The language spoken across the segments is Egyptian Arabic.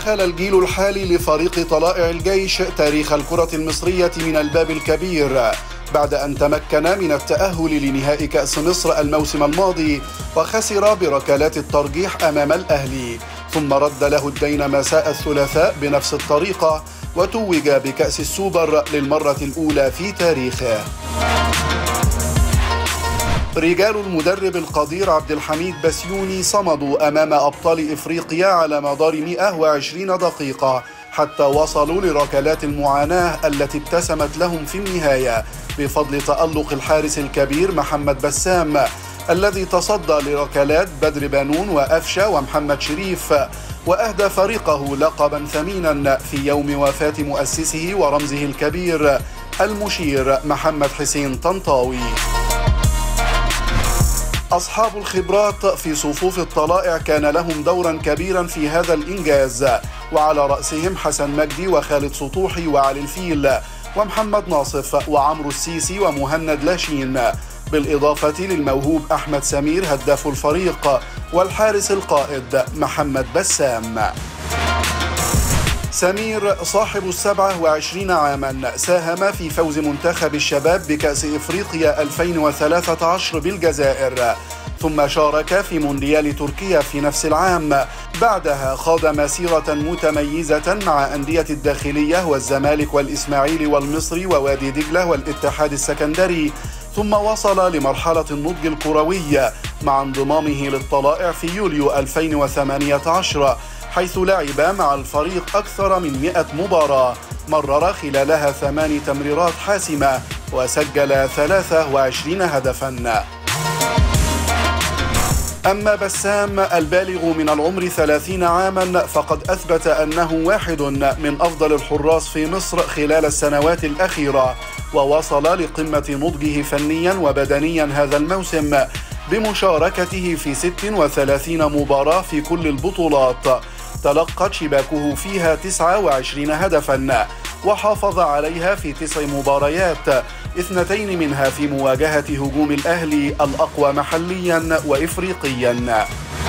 دخل الجيل الحالي لفريق طلائع الجيش تاريخ الكرة المصرية من الباب الكبير بعد أن تمكن من التأهل لنهائي كأس مصر الموسم الماضي وخسر بركلات الترجيح أمام الأهلي ثم رد له الدين مساء الثلاثاء بنفس الطريقة وتوج بكأس السوبر للمرة الأولى في تاريخه رجال المدرب القدير عبد الحميد بسيوني صمدوا أمام أبطال إفريقيا على مدار 120 دقيقة حتى وصلوا لركلات المعاناة التي ابتسمت لهم في النهاية بفضل تألق الحارس الكبير محمد بسام الذي تصدى لركلات بدر بانون وأفشة ومحمد شريف وأهدى فريقه لقبا ثمينا في يوم وفاة مؤسسه ورمزه الكبير المشير محمد حسين طنطاوي أصحاب الخبرات في صفوف الطلائع كان لهم دورا كبيرا في هذا الإنجاز وعلى رأسهم حسن مجدي وخالد سطوحي وعلي الفيل ومحمد ناصف وعمرو السيسي ومهند لاشين بالإضافة للموهوب أحمد سمير هداف الفريق والحارس القائد محمد بسام سمير صاحب السبعة وعشرين عاما ساهم في فوز منتخب الشباب بكأس إفريقيا 2013 بالجزائر ثم شارك في مونديال تركيا في نفس العام بعدها خاض مسيرة متميزة مع أندية الداخلية والزمالك والإسماعيلي والمصري ووادي دجلة والاتحاد السكندري ثم وصل لمرحلة النضج الكروي مع انضمامه للطلائع في يوليو 2018 حيث لعب مع الفريق أكثر من 100 مباراة مرر خلالها ثمان تمريرات حاسمة وسجل 23 هدفاً أما بسام البالغ من العمر 30 عاما فقد أثبت أنه واحد من أفضل الحراس في مصر خلال السنوات الأخيرة ووصل لقمة نضجه فنيا وبدنيا هذا الموسم بمشاركته في 36 مباراة في كل البطولات تلقت شباكه فيها 29 هدفا وحافظ عليها في تسع مباريات اثنتين منها في مواجهة هجوم الأهلي الأقوى محليا وإفريقيا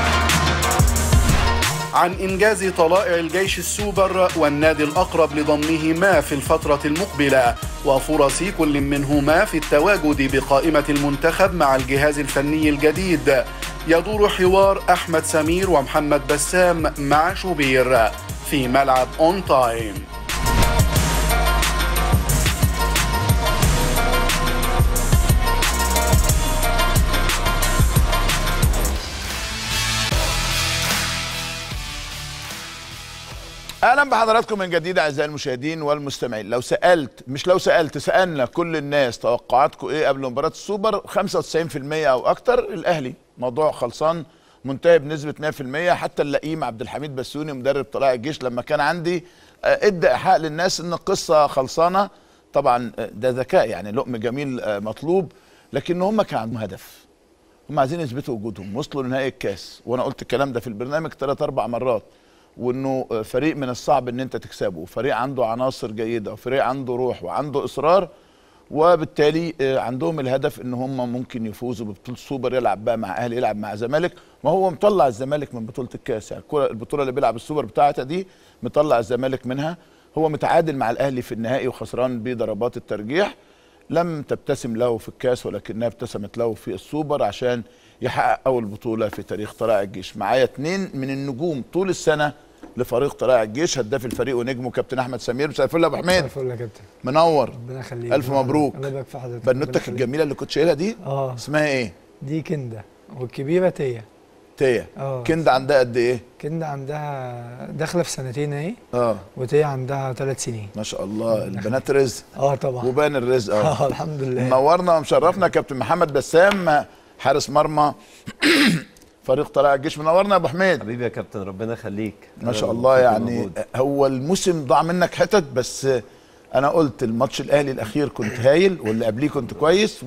عن إنجاز طلائع الجيش السوبر والنادي الأقرب لضمهما في الفترة المقبلة وفرص كل منهما في التواجد بقائمة المنتخب مع الجهاز الفني الجديد يدور حوار أحمد سمير ومحمد بسام مع شوبير في ملعب أون تايم اهلا بحضراتكم من جديد اعزائي المشاهدين والمستمعين لو سالت مش لو سالت سالنا كل الناس توقعاتكم ايه قبل مباراه السوبر 95% او اكتر الاهلي موضوع خلصان منتهي بنسبه 100% حتى اللئيم عبد الحميد بسيوني مدرب طلائع الجيش لما كان عندي آه، ادى ايحاء للناس ان القصه خلصانه طبعا آه، ده ذكاء يعني لقم جميل آه، مطلوب لكن هم كان عندهم هدف هم عايزين يثبتوا وجودهم وصلوا لنهائي الكاس وانا قلت الكلام ده في البرنامج ثلاث اربع مرات وانه فريق من الصعب ان انت تكسبه فريق عنده عناصر جيده وفريق عنده روح وعنده اصرار وبالتالي آه، عندهم الهدف ان هم ممكن يفوزوا ببطوله السوبر يلعب بقى مع اهلي يلعب مع زمالك ما هو مطلع الزمالك من بطوله الكاس يعني الكرة- البطوله اللي بيلعب السوبر بتاعتها دي مطلع الزمالك منها هو متعادل مع الاهلي في النهائي وخسران بضربات الترجيح لم تبتسم له في الكاس ولكنها ابتسمت له في السوبر عشان يحقق اول بطوله في تاريخ طلائع الجيش معايا اتنين من النجوم طول السنه لفريق طلائع الجيش هداف الفريق ونجمه كابتن احمد سمير مساء الفل يا ابو حميد الفل يا كابتن منور ربنا يخليك الف مبروك الله يبارك في حضرتك ربنا بنوتك يخليك. الجميله اللي كنت شايلها دي اه اسمها ايه دي كنده والكبيره تيا تيا اه كند عندها قد ايه كنده عندها داخله في سنتين اهي اه وتيا عندها ثلاث سنين ما شاء الله البنات رزق اه طبعا وبان الرزق اه اه الحمد لله منورنا ومشرفنا كابتن محمد بسام حارس مرمى فريق طلائع الجيش منورنا يا ابو حميد حبيبي يا كابتن ربنا يخليك ما شاء أنا الله مبسوط يعني موجود. هو الموسم ضاع منك حتت بس انا قلت الماتش الاهلي الاخير كنت هايل واللي قبليه كنت كويس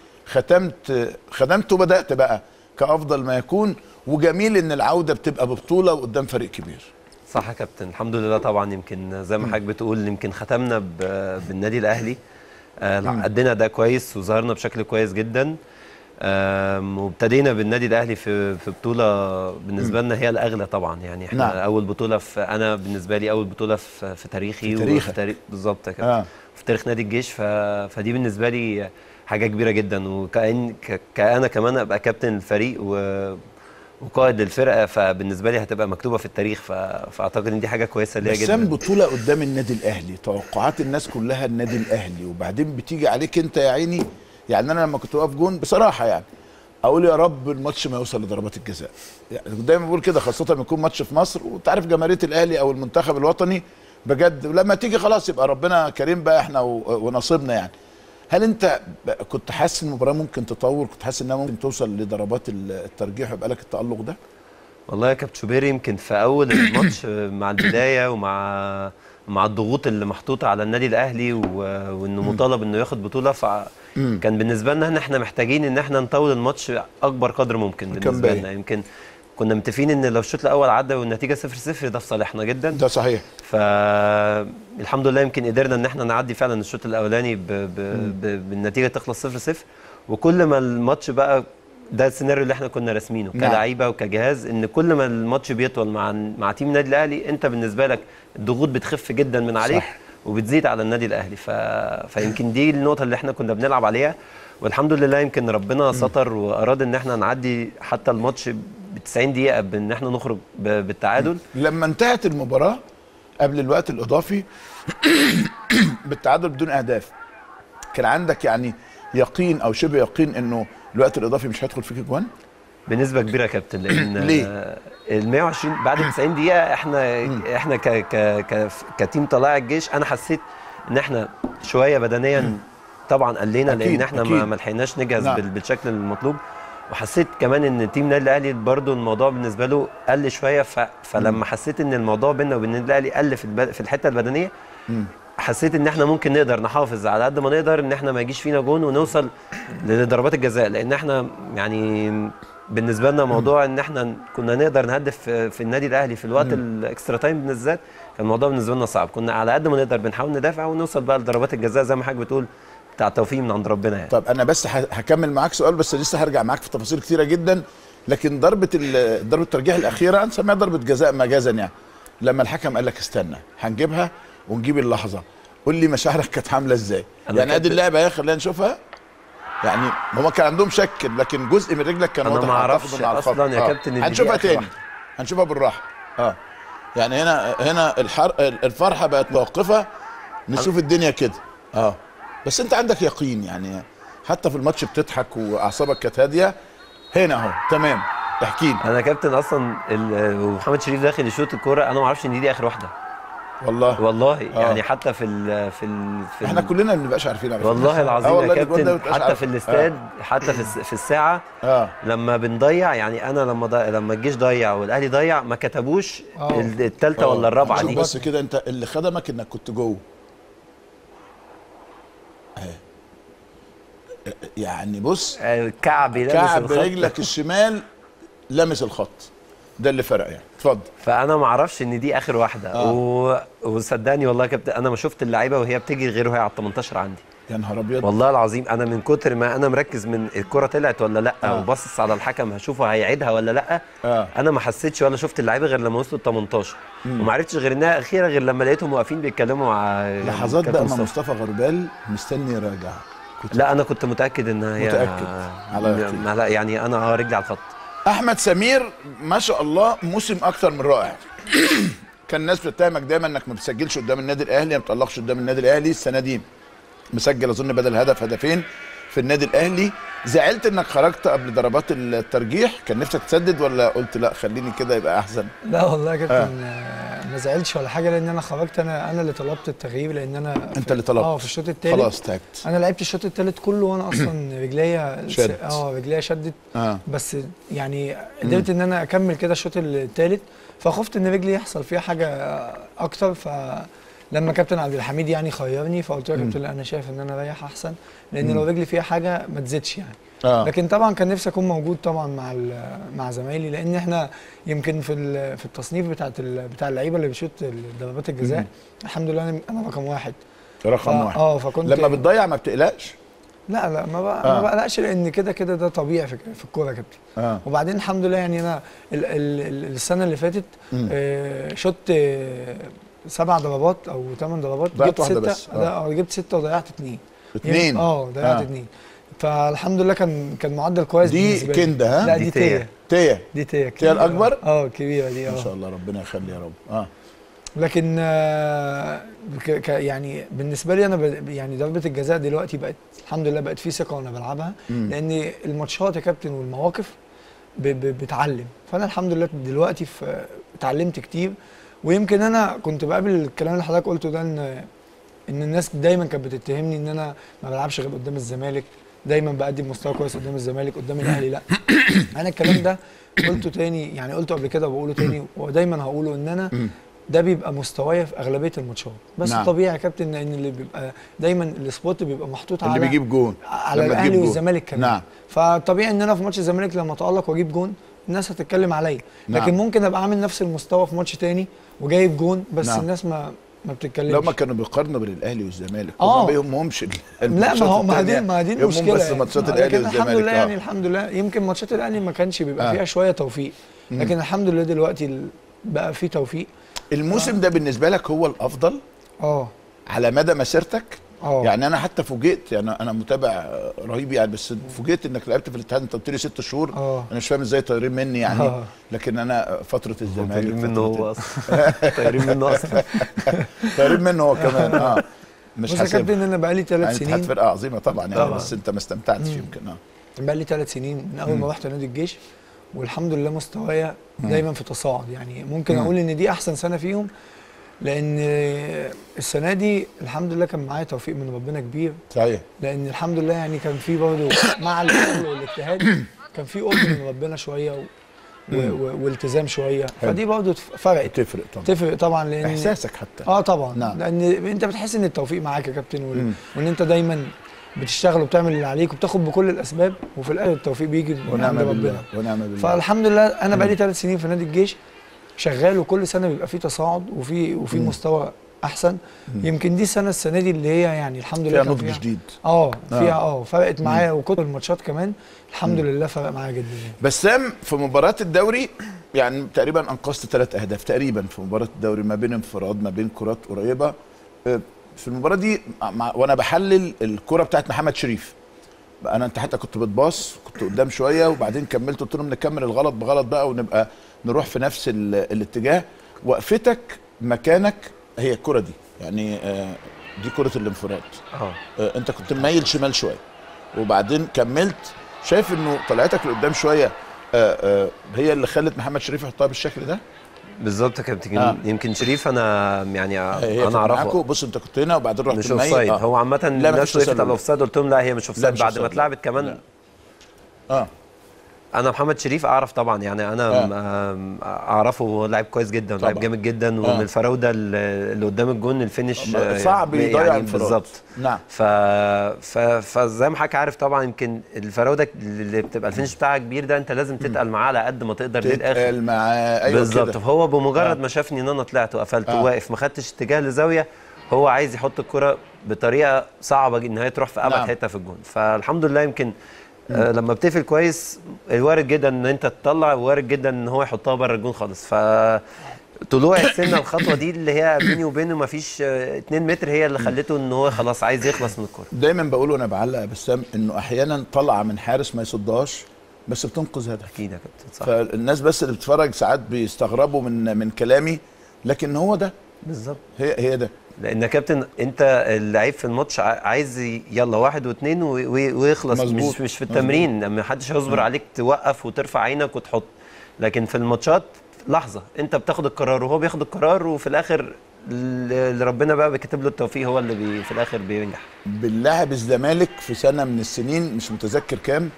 وختمت خدمت وبدات بقى كافضل ما يكون وجميل ان العوده بتبقى ببطوله وقدام فريق كبير صح يا كابتن الحمد لله طبعا يمكن زي ما حضرتك بتقول يمكن ختمنا ب- بالنادي الاهلي آه، ادينا ده كويس وظهرنا بشكل كويس جدا آم، وابتدينا بالنادي الاهلي في في بطوله بالنسبه لنا هي الاغلى طبعا يعني احنا نعم. نعم. اول بطوله في انا بالنسبه لي اول بطوله في, في تاريخي في تاريخك. وفي تاريخ بالظبط يا كابتن اه في تاريخ نادي الجيش ف... فدي بالنسبه لي حاجه كبيره جدا وكأن ك... كأنا كمان ابقى كابتن الفريق و... وقائد للفرقه فبالنسبه لي هتبقى مكتوبه في التاريخ ف... فاعتقد ان دي حاجه كويسه ليا بسام جدا بطولة قدام النادي الأهلي توقعات الناس كلها النادي الأهلي وبعدين بتيجي عليك أنت يا عيني يعني أنا لما كنت واقف جون بصراحة يعني أقول يا رب الماتش ما يوصل لضربات الجزاء يعني دايما بقول كده خاصة لما يكون ماتش في مصر وأنت عارف جماهيرية الأهلي أو المنتخب الوطني بجد لما تيجي خلاص يبقى ربنا كريم بقى احنا و- ونصيبنا يعني هل انت ب- كنت حاسس ان المباراه ممكن تطور كنت حاسس انها ممكن توصل لضربات الترجيح ويبقى لك التالق ده والله يا كابتن شوبير يمكن في اول الماتش مع البدايه ومع مع الضغوط اللي محطوطه على النادي الاهلي و... وانه مطالب انه ياخد بطوله فكان بالنسبه لنا ان احنا محتاجين ان احنا نطول الماتش اكبر قدر ممكن كان بالنسبه باين. لنا يمكن كنا متفقين ان لو الشوط الاول عدى والنتيجه 0 0 ده في صالحنا جدا ده صحيح فالحمد لله يمكن قدرنا ان احنا نعدي فعلا الشوط الاولاني ب... ب... ب... بالنتيجه تخلص 0 0 وكل ما الماتش بقى ده السيناريو اللي احنا كنا راسمينه نعم. كلعيبه وكجهاز ان كل ما الماتش بيطول مع مع تيم النادي الاهلي انت بالنسبه لك الضغوط بتخف جدا من عليك صح. وبتزيد على النادي الاهلي ف... فيمكن دي النقطه اللي احنا كنا بنلعب عليها والحمد لله يمكن ربنا ستر واراد ان احنا نعدي حتى الماتش ب 90 دقيقه بان احنا نخرج ب... بالتعادل لما انتهت المباراة قبل الوقت الإضافي بالتعادل بدون أهداف كان عندك يعني يقين أو شبه يقين إنه الوقت الإضافي مش هيدخل فيك جوان؟ بنسبه كبيره يا كابتن لان ليه؟ ال 120 بعد 90 دقيقه احنا احنا ك ك ك كتيم طلائع الجيش انا حسيت ان احنا شويه بدنيا طبعا قلينا أكيد، لان احنا أكيد. ما ما لحقناش نجهز نعم. بال- بالشكل المطلوب وحسيت كمان ان تيم النادي الاهلي برضو الموضوع بالنسبه له قل شويه ف... فلما حسيت ان الموضوع بيننا وبين النادي الاهلي قل في الب... في الحته البدنيه حسيت ان احنا ممكن نقدر نحافظ على قد ما نقدر ان احنا ما يجيش فينا جون ونوصل لضربات الجزاء لان احنا يعني بالنسبه لنا موضوع ان احنا كنا نقدر نهدف في, في النادي الاهلي في الوقت الاكسترا تايم بالذات كان الموضوع بالنسبه لنا صعب كنا على قد ما نقدر بنحاول ندافع ونوصل بقى لضربات الجزاء زي ما حضرتك بتقول بتاع توفيق من عند ربنا يعني طب أنا بس ه- هكمل معاك سؤال بس لسه هرجع معاك في تفاصيل كتيرة جدا لكن ضربة ال- ضربة الترجيح الأخيرة نسميها ضربة جزاء مجازا يعني لما الحكم قال لك استنى هنجيبها ونجيب اللحظة قول لي مشاعرك كانت عاملة ازاي؟ أنا يعني ادي كنت- اللعبة اهي خلينا نشوفها يعني هما كان عندهم شك لكن جزء من رجلك كان أنا واضح ما أعتقد أعرفش إنه على الخط. أصلاً يا آه. كابتن إن دي هنشوفها آخر تاني واحدة. هنشوفها بالراحة اه يعني هنا هنا الحر الفرحة بقت متوقفة نشوف الدنيا كده اه بس انت عندك يقين يعني حتى في الماتش بتضحك واعصابك كانت هاديه هنا اهو تمام احكي لي انا كابتن اصلا ال- ومحمد شريف داخل يشوط الكوره انا ما اعرفش ان دي اخر واحده والله والله آه. يعني حتى في ال في ال في احنا ال- كلنا ما بنبقاش عارفين على فكرة. والله آه العظيم والله يا الجوان ده ما كابتن بتبقاش حتى عارف. في الاستاد حتى في الس- في الساعه اه لما بنضيع يعني انا لما ضيع لما الجيش ضيع والاهلي ضيع ما كتبوش آه. الثالثه آه. ولا الرابعه شوف دي بس كده انت اللي خدمك انك كنت جوه اهي. يعني بص آه، كعبي لابس كعب الخط. رجلك الشمال لمس الخط ده اللي فرق يعني اتفضل فانا ما اعرفش ان دي اخر واحده آه. و... وصدقني والله يا كابتن انا ما شفت اللعيبه وهي بتجري غير وهي على ال 18 عندي يا نهار ابيض والله العظيم انا من كتر ما انا مركز من الكره طلعت ولا لا آه. وباصص على الحكم هشوفه هيعيدها ولا لا آه. انا ما حسيتش ولا شفت اللعيبه غير لما وصلوا ال 18 وما عرفتش غير انها اخيره غير لما لقيتهم واقفين بيتكلموا مع لحظات كابتن بقى ما مصطفى. مصطفى غربال مستني يراجع كنت لا انا كنت متاكد ان هي متأكد. على يقين. لا يعني انا اه رجلي على الخط احمد سمير ما شاء الله موسم اكتر من رائع كان الناس بتتهمك دايما انك ما بتسجلش قدام النادي الاهلي ما بتطلقش قدام النادي الاهلي السنه دي مسجل اظن بدل هدف هدفين في النادي الاهلي زعلت انك خرجت قبل ضربات الترجيح كان نفسك تسدد ولا قلت لا خليني كده يبقى احسن لا والله يا كابتن آه. ما زعلتش ولا حاجه لان انا خرجت انا انا اللي طلبت التغيير لان انا انت في- اللي طلبت اه في الشوط الثالث خلاص تعبت انا لعبت الشوط الثالث كله وانا اصلا رجليا شدت. اه رجليا شدت اه بس يعني قدرت ان انا اكمل كده الشوط الثالث فخفت ان رجلي يحصل فيها حاجه اكتر فلما كابتن عبد الحميد يعني خيرني فقلت له يا كابتن لا، انا شايف ان انا اريح احسن لان لو رجلي فيها حاجه ما تزيدش يعني اه لكن طبعا كان نفسي اكون موجود طبعا مع ال- مع زمايلي لان احنا يمكن في ال- في التصنيف بتاعت ال- بتاع اللعيبه اللي بيشوط ضربات الجزاء الحمد لله انا انا رقم واحد ف- رقم واحد اه فكنت لما بتضيع ما بتقلقش لا لا ما بق- آه. ما بقلقش لان كده كده ده طبيعي في في الكوره يا كابتن اه وبعدين الحمد لله يعني انا ال ال ال السنه اللي فاتت مم. آه شط آه سبع ضربات او ثمان ضربات ضيعت جبت واحدة ستة بس، آه. لا، اه جبت ستة وضيعت اتنين اتنين اه ضيعت آه. اتنين فالحمد لله كان كان معدل كويس دي بالنسبة لي. كنده ها لا دي دي تيا. تيا تيا دي تيا تيا الأكبر؟ اه كبيره دي ما اه شاء الله ربنا يخلي يا رب اه لكن آه، ك ك يعني بالنسبه لي انا ب- يعني ضربه الجزاء دلوقتي بقت الحمد لله بقت في ثقه وانا بلعبها مم. لان الماتشات يا كابتن والمواقف ب ب بتعلم فانا الحمد لله دلوقتي في اتعلمت كتير ويمكن انا كنت بقابل الكلام اللي حضرتك قلته ده ان ان الناس دايما كانت بتتهمني ان انا ما بلعبش غير قدام الزمالك دايما بقدم مستوى كويس قدام الزمالك قدام الاهلي لا انا الكلام ده قلته تاني يعني قلته قبل كده وبقوله تاني ودايما هقوله ان انا مم. ده بيبقى مستوايا في اغلبيه الماتشات بس نعم. نعم. طبيعي يا كابتن ان اللي بيبقى دايما السبوت بيبقى محطوط اللي على بيجيب جون على لما الاهلي تجيب جون. والزمالك كمان نعم فطبيعي ان انا في ماتش الزمالك لما اتالق واجيب جون الناس هتتكلم عليا نعم. لكن ممكن ابقى عامل نفس المستوى في ماتش تاني وجايب جون بس نعم. الناس ما ما بتتكلمش لو ما كانوا بيقارنوا بين الاهلي والزمالك آه. هم ما يهمهمش ال- لا ما الماتشات هو ما التانية. دي ما دي يهمهم المشكله بس يعني. ماتشات آه، الاهلي لكن والزمالك الحمد لله آه. يعني الحمد لله يمكن ماتشات الاهلي ما كانش بيبقى آه. فيها شويه توفيق مم. لكن الحمد لله دلوقتي ال- بقى في توفيق الموسم ده بالنسبه لك هو الافضل اه على مدى مسيرتك اه يعني انا حتى فوجئت يعني انا متابع آه، رهيب يعني بس فوجئت انك لعبت في الاتحاد انت قلت لي ست شهور اه انا مش فاهم ازاي طايرين مني يعني آه. لكن انا فتره الزمالك طايرين منه فترة- هو اصلا طايرين منه اصلا طايرين منه هو كمان اه مش بص يا حاسب كابتن انا بقالي ثلاث يعني الاتحاد سنين فرقه عظيمه طبعا يعني طبعاً. بس انت ما استمتعتش مم. يمكن اه بقالي ثلاث سنين من اول مم. ما رحت نادي الجيش والحمد لله مستوايا مم. دايما في تصاعد يعني ممكن مم. اقول ان دي احسن سنه فيهم لان السنه دي الحمد لله كان معايا توفيق من ربنا كبير صحيح لان الحمد لله يعني كان في برضه مع الشغل والاجتهاد كان في قرب من ربنا شويه و... و... و... والتزام شويه حلو. فدي برضه فرقت تفرق طبعا تفرق طبعا لان احساسك حتى اه طبعا نعم. لان انت بتحس ان التوفيق معاك يا كابتن وال... مم. وان انت دايما بتشتغل وبتعمل اللي عليك وبتاخد بكل الاسباب وفي الاخر التوفيق بيجي من ونعم عند بالله ربنا ونعم بالله فالحمد لله انا بقالي ثلاث سنين في نادي الجيش شغال وكل سنه بيبقى في تصاعد وفي وفي مم. مستوى احسن مم. يمكن دي السنه السنه دي اللي هي يعني الحمد لله فيها كان نضج جديد اه آه. فيها اه فرقت معايا وكتر الماتشات كمان الحمد مم. لله فرق معايا جدا يعني. بسام في مباراة الدوري يعني تقريبا انقذت ثلاث اهداف تقريبا في مباراة الدوري ما بين انفراد ما بين كرات قريبة آه، في المباراة دي مع وانا بحلل الكرة بتاعت محمد شريف انا انت حتى كنت بتباص كنت قدام شوية وبعدين كملت قلت لهم نكمل الغلط بغلط بقى ونبقى نروح في نفس ال- الاتجاه وقفتك مكانك هي الكرة دي يعني آه، دي كرة الانفراد اه آه، انت كنت مايل شمال شويه وبعدين كملت شايف انه طلعتك لقدام شويه آه، آه، هي اللي خلت محمد شريف يحطها بالشكل ده بالظبط يا كابتن آه. يمكن شريف انا يعني هي انا معاكو اعرفه بص انت كنت هنا وبعدين رحت مش الميت. اوفسايد آه. هو عامة لا، الناس مفيش وقفت تسلل. على الاوفسايد قلت لهم لا هي مش لا، اوفسايد مش بعد ما أوفسايد. اتلعبت كمان لا. اه انا محمد شريف اعرف طبعا يعني انا آه. آم، اعرفه هو لاعب كويس جدا طبعا. لاعب جامد جدا آه. ومن الفراوده اللي اللي قدام الجون الفينش آه، صعب يضيع يعني انفراد بالظبط نعم ف... ف... فزي ما حضرتك عارف طبعا يمكن الفراوده اللي بتبقى الفينش بتاعها كبير ده انت لازم تتقل معاه على قد ما تقدر للاخر تتقل معاه ايوه بالظبط كده فهو بمجرد آه. ما شافني ان انا طلعت وقفلت آه. وواقف ما خدتش اتجاه لزاويه هو عايز يحط الكره بطريقه صعبه ان هي تروح في ابعد نعم. حته في الجون فالحمد لله يمكن آه لما بتقفل كويس وارد جدا ان انت تطلع وارد جدا ان هو يحطها بره الجون خالص ف طلوع السنه الخطوه دي اللي هي بيني وبينه ما فيش 2 متر هي اللي خلته ان هو خلاص عايز يخلص من الكره دايما بقول وانا بعلق يا بسام انه احيانا طلعه من حارس ما يصدهاش بس بتنقذ هدف اكيد يا كابتن صح فالناس بس اللي بتتفرج ساعات بيستغربوا من من كلامي لكن هو ده بالظبط هي هي ده لان يا كابتن انت اللعيب في الماتش ع- عايز ي- يلا واحد واثنين و- و- ويخلص مظبوط. مش مش في التمرين ما حدش هيصبر عليك توقف وترفع عينك وتحط لكن في الماتشات لحظه انت بتاخد القرار وهو بياخد القرار وفي الاخر اللي ربنا بقى بيكتب له التوفيق هو اللي بي في الاخر بينجح بنلاعب الزمالك في سنه من السنين مش متذكر كام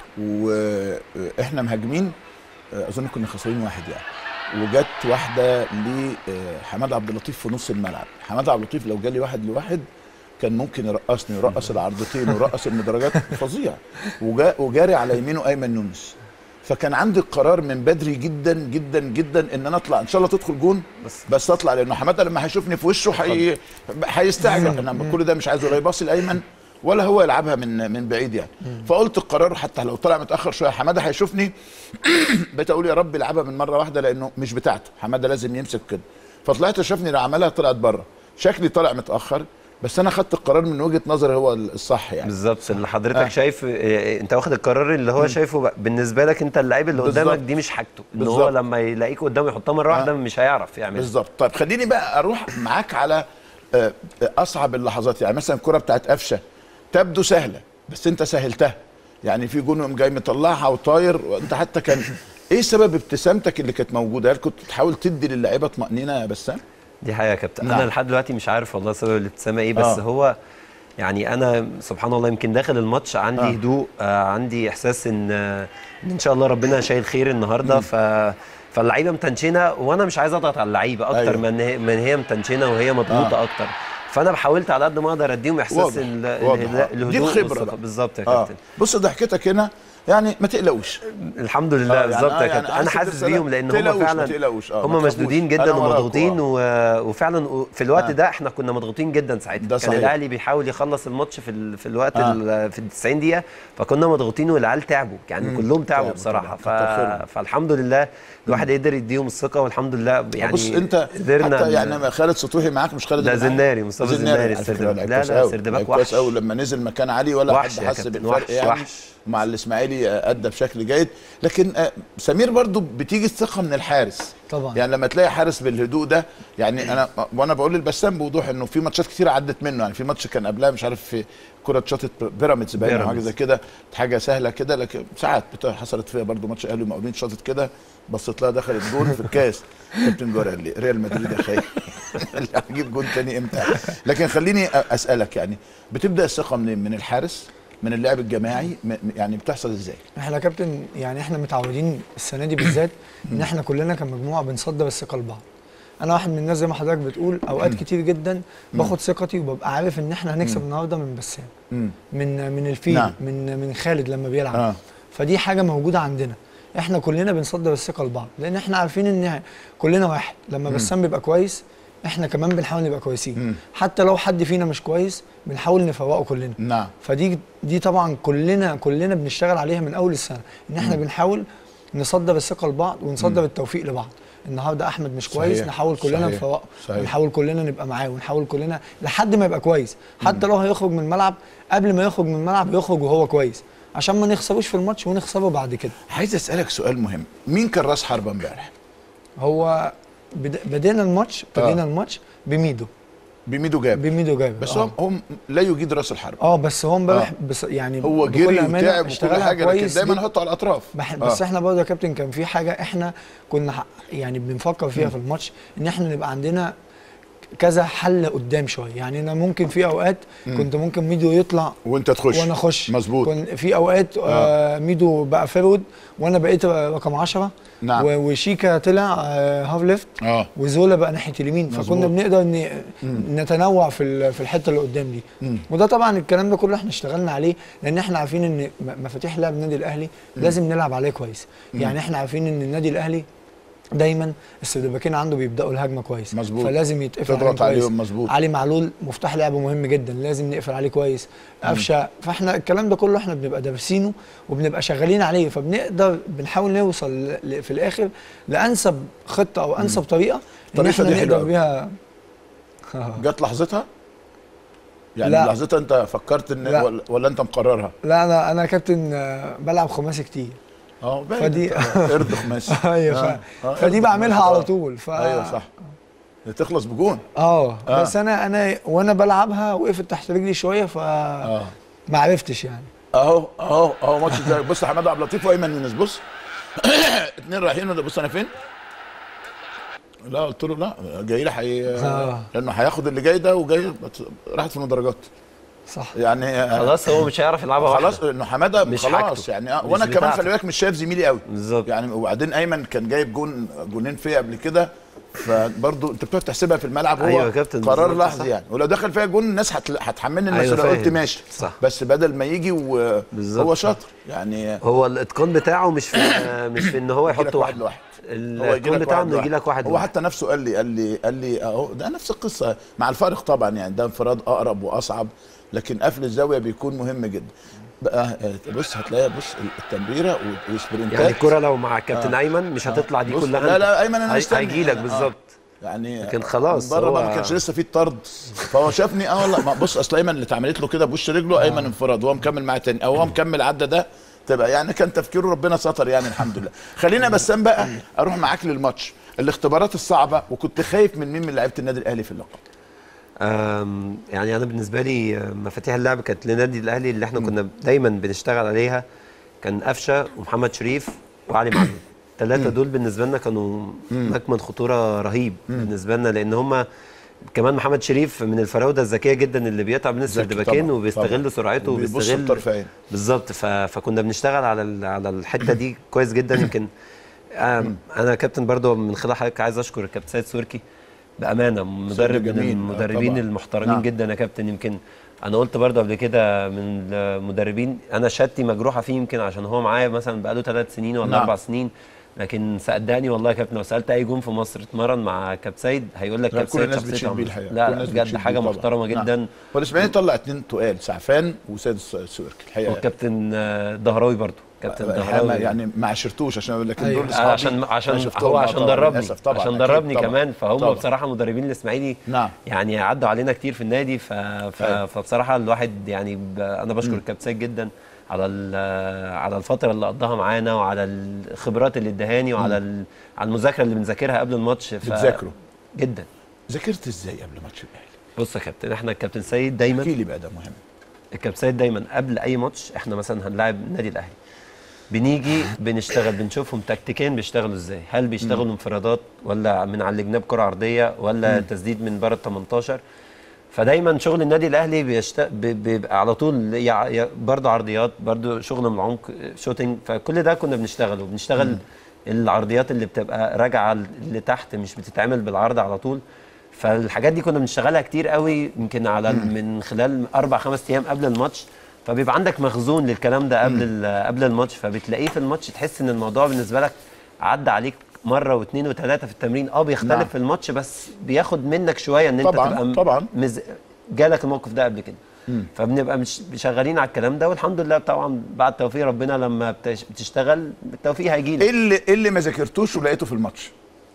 واحنا مهاجمين اظن كنا خسرين واحد يعني وجت واحده لحماد عبد اللطيف في نص الملعب حماد عبد اللطيف لو جالي واحد لواحد كان ممكن يرقصني يرقص العرضتين ويرقص المدرجات فظيع وجا وجاري على يمينه ايمن يونس فكان عندي القرار من بدري جدا جدا جدا ان انا اطلع ان شاء الله تدخل جون بس بس اطلع لانه حماده لما هيشوفني في وشه حي... هيستعجل انا كل ده مش عايزه لا يباصي لايمن ولا هو يلعبها من من بعيد يعني فقلت القرار حتى لو طلع متاخر شويه حماده هيشوفني بقيت اقول يا رب يلعبها من مره واحده لانه مش بتاعته حماده لازم يمسك كده فطلعت شافني لو عملها طلعت بره شكلي طلع متاخر بس انا خدت القرار من وجهه نظري هو الصح يعني بالظبط اللي حضرتك آه. آه. شايف آه، انت واخد القرار اللي هو شايفه بقى- بالنسبه لك انت اللعيب اللي قدامك بالظبط. دي مش حاجته ان بالظبط. هو لما يلاقيك قدامه يحطها مره واحده مش هيعرف يعمل بالظبط طيب خليني بقى اروح معاك على آه، آه، اصعب اللحظات يعني مثلا الكره بتاعت قفشه تبدو سهله بس انت سهلتها يعني في جون يقوم جاي مطلعها وطاير وانت حتى كان ايه سبب ابتسامتك اللي كانت موجوده هل كنت بتحاول تدي للعيبه طمانينه يا بسام دي حقيقه يا كابتن نعم. انا لحد دلوقتي مش عارف والله سبب الابتسامه ايه بس آه. آه. هو يعني انا سبحان الله يمكن داخل الماتش عندي آه. آه. هدوء آه عندي احساس ان آه ان ان شاء الله ربنا شايل خير النهارده ف فاللعيبه متنشنه وانا مش عايز اضغط على اللعيبه اكتر أيوة. أيوة. من هي من هي متنشنه وهي مضغوطه آه. آه. اكتر فانا حاولت على قد ما اقدر اديهم احساس واضح، ال- واضح. ال- آه. الهدوء دي الخبرة والثقة. بقى. بالظبط يا اه كابتن بص ضحكتك هنا يعني ما تقلقوش الحمد آه، لله يعني بالظبط آه، يا يعني كابتن عايز انا حاسس تسأل- بيهم لان هم تقلقوش، ما فعلا تقلقوش، آه، ما هم تخافوش. مشدودين أنا جدا وراكوا، ومضغوطين آه. و... وفعلا في الوقت آه. ده احنا كنا مضغوطين جدا ساعتها ده كان صحيح. الاهلي بيحاول يخلص الماتش في ال... في الوقت آه. آه. في ال 90 دقيقه فكنا مضغوطين والعيال تعبوا يعني كلهم تعبوا تعبوا بصراحه ف... طبعاً. كتر خيرهم. فالحمد لله الواحد قدر يديهم الثقه والحمد لله يعني بص انت قدرنا حتى ن- يعني خالد سطوحي معاك مش خالد ده اللي معاك؟ زناري، مصطفى زناري على فكرة السردباك. لعيب لا، كويس لا، قوي، سردباك لعيب كويس وحش. قوي لما نزل مكان علي ولا وحش حد يا حس كابتن، بالفرق وحش، يعني وحش. مع الاسماعيلي آه، ادى بشكل جيد لكن آه، سمير برضو بتيجي الثقه من الحارس طبعا. يعني لما تلاقي حارس بالهدوء ده يعني انا وانا بقول للبسام بوضوح انه في ماتشات كتير عدت منه يعني في ماتش كان قبلها مش عارف في كره شاطت بيراميدز باين أو حاجه بيراميدز. زي كده حاجه سهله كده لكن ساعات بت- حصلت فيها برضو ماتش اهلي ومقاولين شاطت كده بصيت لها دخلت جول في الكاس كابتن جوهر قال لي ريال مدريد يا خايف اللي هجيب جول تاني امتى لكن خليني أ- اسالك يعني بتبدا الثقه منين من الحارس من اللعب الجماعي م- يعني بتحصل ازاي احنا يا كابتن يعني احنا متعودين السنه دي بالذات ان احنا كلنا كمجموعه بنصدر الثقه لبعض انا واحد من الناس زي ما حضرتك بتقول اوقات كتير جدا باخد ثقتي وببقى عارف ان احنا هنكسب النهارده من بسام امم من من الفيل نعم. من من خالد لما بيلعب اه فدي حاجه موجوده عندنا احنا كلنا بنصدر الثقه لبعض لان احنا عارفين ان كلنا واحد لما بسام بيبقى كويس احنا كمان بنحاول نبقى كويسين مم. حتى لو حد فينا مش كويس بنحاول نفوقه كلنا نعم فدي دي طبعا كلنا كلنا بنشتغل عليها من اول السنه ان احنا بنحاول نصدر الثقه لبعض ونصدر التوفيق لبعض النهارده احمد مش كويس صحيح. نحاول كلنا صحيح. نفوقه صحيح. ونحاول كلنا نبقى معاه ونحاول كلنا لحد ما يبقى كويس حتى لو هيخرج من الملعب قبل ما يخرج من الملعب يخرج وهو كويس عشان ما نخسروش في الماتش ونخسره بعد كده عايز اسالك سؤال مهم مين كان راس حربه امبارح هو بد- بدينا الماتش بدينا آه. الماتش بميدو بميدو جاب بميدو جابر بس آه. هو هو لا يجيد راس الحربه اه بس هو امبارح آه. بس يعني هو بكل جري أمانة وتعب وكل اشتغلها حاجه لكن كويس دايما جدا. نحطه على الاطراف بح- آه. بس احنا برضه يا كابتن كان في حاجه احنا كنا ح- يعني بنفكر فيها في الماتش ان احنا نبقى عندنا كذا حل قدام شويه يعني انا ممكن في اوقات كنت ممكن ميدو يطلع وانت تخش وانا اخش مظبوط كن في اوقات آه ميدو بقى فيرود وانا بقيت رقم 10 نعم. و- وشيكا طلع آه هاف ليفت اه وزولا بقى ناحيه اليمين مظبوط. فكنا بنقدر ن... نتنوع في ال- في الحته اللي قدام دي مم. وده طبعا الكلام ده كله احنا اشتغلنا عليه لان احنا عارفين ان م- مفاتيح لعب النادي الاهلي لازم نلعب عليه كويس يعني احنا عارفين ان النادي الاهلي دايما السردباكين عنده بيبداوا الهجمه كويس مظبوط. فلازم يتقفل تضغط عليهم كويس. عليهم مظبوط. علي معلول مفتاح لعبه مهم جدا لازم نقفل عليه كويس قفشه فاحنا الكلام ده كله احنا بنبقى دارسينه وبنبقى شغالين عليه فبنقدر بنحاول نوصل ل- في الاخر لانسب خطه او انسب طريقه ان الطريقة احنا دي حلوة نقدر أوي. بيها جت لحظتها يعني لا. لحظتها انت فكرت ان لا. ولا, ولا انت مقررها لا انا انا كابتن آه، بلعب خماسي كتير اه باين فدي- أنت قرد خماسي ايوه آه. ف... آه، فدي قرد بعملها خماسي. على آه. طول ف... ايوه صح تخلص بجون اه آه. بس انا انا وانا بلعبها وقفت تحت رجلي شويه ف اه ما عرفتش يعني اهو اهو اهو ماتش ده بص حماد عبد اللطيف وايمن يونس بص اتنين رايحين وده بص انا فين لا قلت له لا جاي لي حي... آه. لانه هياخد اللي جاي ده وجاي راحت في المدرجات صح يعني آه، خلاص هو مش هيعرف يلعبها خلاص واحدة. انه حماده مش خلاص حاجته. يعني آه، مش وانا كمان بتاعته. خلي بالك مش شايف زميلي قوي بالظبط. يعني وبعدين ايمن كان جايب جون جونين فيا قبل كده فبرضه انت بتقعد تحسبها في الملعب هو أيوة يا كابتن، قرار بالظبط، لحظي صح. يعني ولو دخل فيها جون الناس هتل- هتحملني أيوة المسؤوليه قلت فاهم. ماشي صح. بس بدل ما يجي و- بالظبط. هو شاطر يعني هو الاتقان بتاعه مش في مش في ان هو يجي لك يحط واحد واحد لواحد هو يجي الاتقان لك بتاعه واحد انه يجي لك واحد هو لواحد. حتى نفسه قال لي قال لي قال لي اهو ده نفس القصه مع الفارق طبعا يعني ده انفراد اقرب واصعب لكن قفل الزاويه بيكون مهم جدا بقى آه، بص هتلاقي بص التمريره وسبرنتات يعني الكرة لو مع الكابتن آه. ايمن مش هتطلع دي بص، كلها لا لا ايمن انا هي- مستني هيجي لك آه. بالظبط يعني لكن خلاص من بره بقى هو- ما كانش لسه في الطرد فهو شافني اه والله ما بص اصل ايمن اللي اتعملت له كده بوش رجله ايمن انفراد وهو مكمل معاه تاني او هو مكمل عدى ده تبقى يعني كان تفكيره ربنا ستر يعني الحمد لله خلينا بسام بقى اروح معاك للماتش الاختبارات الصعبه وكنت خايف من مين من لعيبه النادي الاهلي في اللقاء أم، يعني انا بالنسبه لي آه، مفاتيح اللعب كانت لنادي الاهلي اللي احنا كنا دايما بنشتغل عليها كان قفشه ومحمد شريف وعلي معلول الثلاثه دول بالنسبه لنا كانوا مكمن خطوره رهيب بالنسبه لنا لان هم كمان محمد شريف من الفراوده الذكيه جدا اللي بيقطع بين ذكي السردباكين طبعاً، وبيستغل طبعاً. سرعته وبيبص وبيستغل الطرفين. بالظبط ف... فكنا بنشتغل على ال... على الحته دي كويس جدا يمكن آم، انا كابتن برضو من خلال حضرتك عايز اشكر الكابتن سيد سوركي بامانه مدرب من جميل. آه، المدربين طبعاً. المحترمين نعم. جدا يا كابتن يمكن انا قلت برضو قبل كده من المدربين انا شهادتي مجروحه فيه يمكن عشان هو معايا مثلا بقاله ثلاث سنين ولا نعم. اربع سنين لكن صدقني والله يا كابتن لو سالت اي جون في مصر اتمرن مع كابتن سيد هيقول لك لا، كابتن كل سيد الناس شخصيته بتشيد بيه عاملة. الحقيقه كل لا الناس بجد بتشيد حاجه بيه طبعاً. محترمه نعم. جدا هو الاسماعيلي طلع اتنين تقال سعفان وسيد السويركي الحقيقه وكابتن آه، دهراوي برضو كابتن الحقيقة دهراوي يعني ما عشرتوش عشان لكن أيوة. دول آه، اصحابي عشان عشان أنا شفتهم هو آه عشان طبعاً، دربني للأسف طبعاً، عشان أكيد دربني طبعاً. كمان فهم طبعاً. بصراحه مدربين الاسماعيلي نعم. يعني عدوا علينا كتير في النادي ف... ف... أيوة. فبصراحه الواحد يعني ب... انا بشكر الكابتن سيد جدا على ال... على الفتره اللي قضاها معانا وعلى الخبرات اللي ادهاني وعلى ال... على المذاكره اللي بنذاكرها قبل الماتش ف... بتذاكروا جدا ذاكرت ازاي قبل ماتش الاهلي؟ بص يا كابتن احنا الكابتن سيد دايما احكي لي بقى ده مهم الكابتن سيد دايما قبل اي ماتش احنا مثلا هنلاعب النادي الاهلي بنيجي بنشتغل بنشوفهم تكتيكيا بيشتغلوا ازاي هل بيشتغلوا انفرادات ولا من على الجناب كره عرضيه ولا تسديد من بره ال 18 فدايما شغل النادي الاهلي بيشت... بي- بيبقى على طول يع... ي... برضه عرضيات برضه شغل من العمق شوتنج فكل ده كنا بنشتغله بنشتغل العرضيات اللي بتبقى راجعه لتحت مش بتتعمل بالعرض على طول فالحاجات دي كنا بنشتغلها كتير قوي يمكن على من خلال اربع خمس ايام قبل الماتش فبيبقى عندك مخزون للكلام ده قبل ال- قبل الماتش فبتلاقيه في الماتش تحس ان الموضوع بالنسبه لك عدى عليك مره واثنين وثلاثه في التمرين اه بيختلف نعم. في الماتش بس بياخد منك شويه ان انت طبعاً، تبقى م- طبعاً. مز... جالك الموقف ده قبل كده فبنبقى مش شغالين على الكلام ده والحمد لله طبعا بعد توفيق ربنا لما بتش... بتشتغل التوفيق هيجي لك ايه اللي ايه اللي ما ذاكرتوش ولقيته في الماتش؟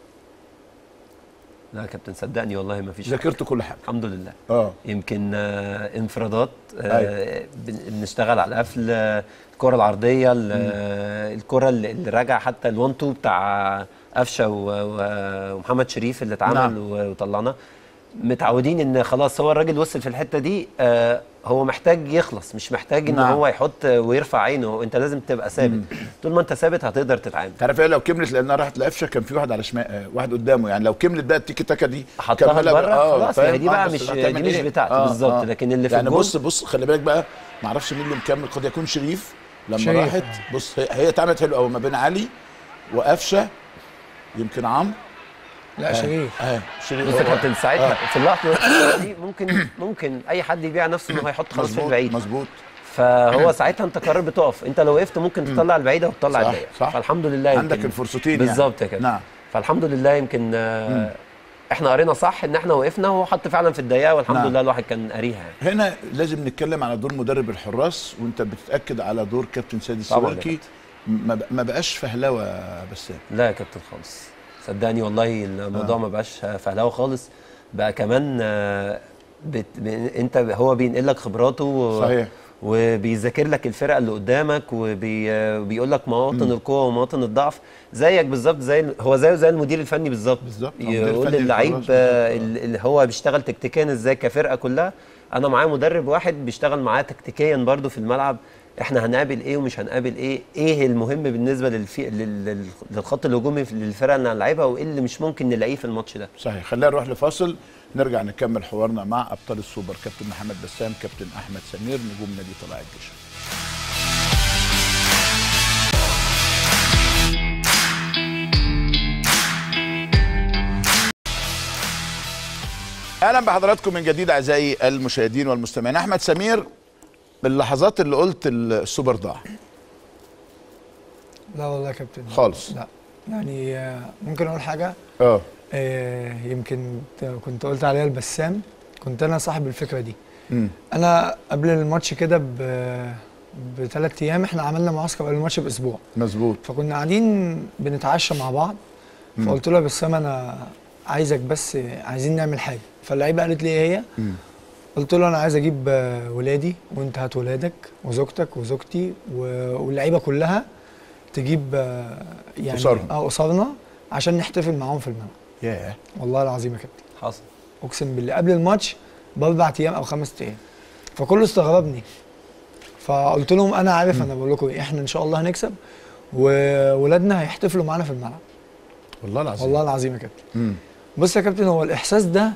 لا يا كابتن صدقني والله ما فيش ذاكرت كل حاجه الحمد لله اه يمكن آه، انفرادات أيوة. آه، بن- بنشتغل على القفل آه، الكره العرضيه ال- آه، الكره اللي اللي راجع حتى ال1 2 بتاع قفشه و- و- ومحمد شريف اللي اتعمل نعم. و- وطلعنا متعودين ان خلاص هو الراجل وصل في الحته دي آه، هو محتاج يخلص مش محتاج ان نعم. هو يحط ويرفع عينه انت لازم تبقى ثابت طول ما انت ثابت هتقدر تتعامل عارف ايه لو كملت لانها راحت لقفشه كان في واحد على شمال آه، واحد قدامه يعني لو كملت بقى التيكي تاكا دي حطها كملها بره بقى- خلاص فاهم؟ هي دي بقى بس مش- هتعمل دي مش إيه؟ بتاعته بالظبط، لكن اللي في يعني الجون- بص بص خلي بالك بقى ما اعرفش مين اللي مكمل قد يكون شريف لما شريف. راحت بص هي, هي اتعملت حلو قوي ما بين علي وقفشه يمكن عمرو لا شريف اه شريف بص يا هو- كابتن ساعتها آه. في اللحظه دي ممكن ممكن اي حد يبيع نفسه انه هيحط خلاص في مظبوط البعيد مظبوط فهو ساعتها انت قرار بتقف انت لو وقفت ممكن تطلع البعيده وتطلع صح، الضيقه صح. فالحمد لله يمكن عندك الفرصتين يعني. بالظبط يا كابتن نعم. فالحمد لله يمكن آه، احنا قرينا صح ان احنا وقفنا وهو حط فعلا في الضيقه والحمد نعم. لله الواحد كان قاريها يعني هنا لازم نتكلم على دور مدرب الحراس وانت بتتاكد على دور كابتن سيد طبعاً يا السويركي ما ب- ما بقاش فهلوه يا بسام لا يا كابتن خالص صدقني والله الموضوع آه. ما بقاش فهلاوه خالص بقى كمان آه، بت... ب... انت هو بينقل لك خبراته و... صحيح. وبيذاكر لك الفرقه اللي قدامك وبيقول لك مواطن القوه ومواطن الضعف زيك بالظبط زي ال- هو زيه زي المدير الفني بالظبط بالظبط. هو مدير يقول فني للعيب للحراس آه، بالظبط. ال- اللي هو بيشتغل تكتيكيا ازاي كفرقه كلها انا معايا مدرب واحد بيشتغل معاه تكتيكيا برضو في الملعب احنا هنقابل ايه ومش هنقابل ايه ايه المهم بالنسبه للفي... لل... لل- للخط الهجومي في- للفرقه اللي هنلعبها وايه اللي مش ممكن نلاقيه في الماتش ده صحيح خلينا نروح لفاصل نرجع نكمل حوارنا مع ابطال السوبر كابتن محمد بسام كابتن احمد سمير نجوم نادي طلائع الجيش اهلا بحضراتكم من جديد اعزائي المشاهدين والمستمعين احمد سمير باللحظات اللي قلت السوبر ضاع لا والله يا كابتن خالص. لا يعني آه، ممكن اقول حاجه اه آه، يمكن ت- كنت قلت عليها البسام كنت انا صاحب الفكره دي مم. انا قبل الماتش كده ب بثلاث ايام احنا عملنا معسكر قبل الماتش باسبوع مظبوط فكنا قاعدين بنتعشى مع بعض فقلت له يا بسام انا عايزك بس عايزين نعمل حاجه فاللعيبه قالت لي ايه هي مم. قلت له انا عايز اجيب آه، ولادي وانت هات ولادك وزوجتك وزوجتي و- واللعيبه كلها تجيب آه، يعني أسرهم. اه اسرنا عشان نحتفل معاهم في الملعب ياه والله العظيم يا كابتن حصل اقسم بالله قبل الماتش باربع ايام او خمس ايام فكله استغربني فقلت لهم انا عارف انا بقول لكم ايه احنا ان شاء الله هنكسب وولادنا هيحتفلوا معانا في الملعب والله العظيم والله العظيم يا كابتن مم. بص يا كابتن هو الاحساس ده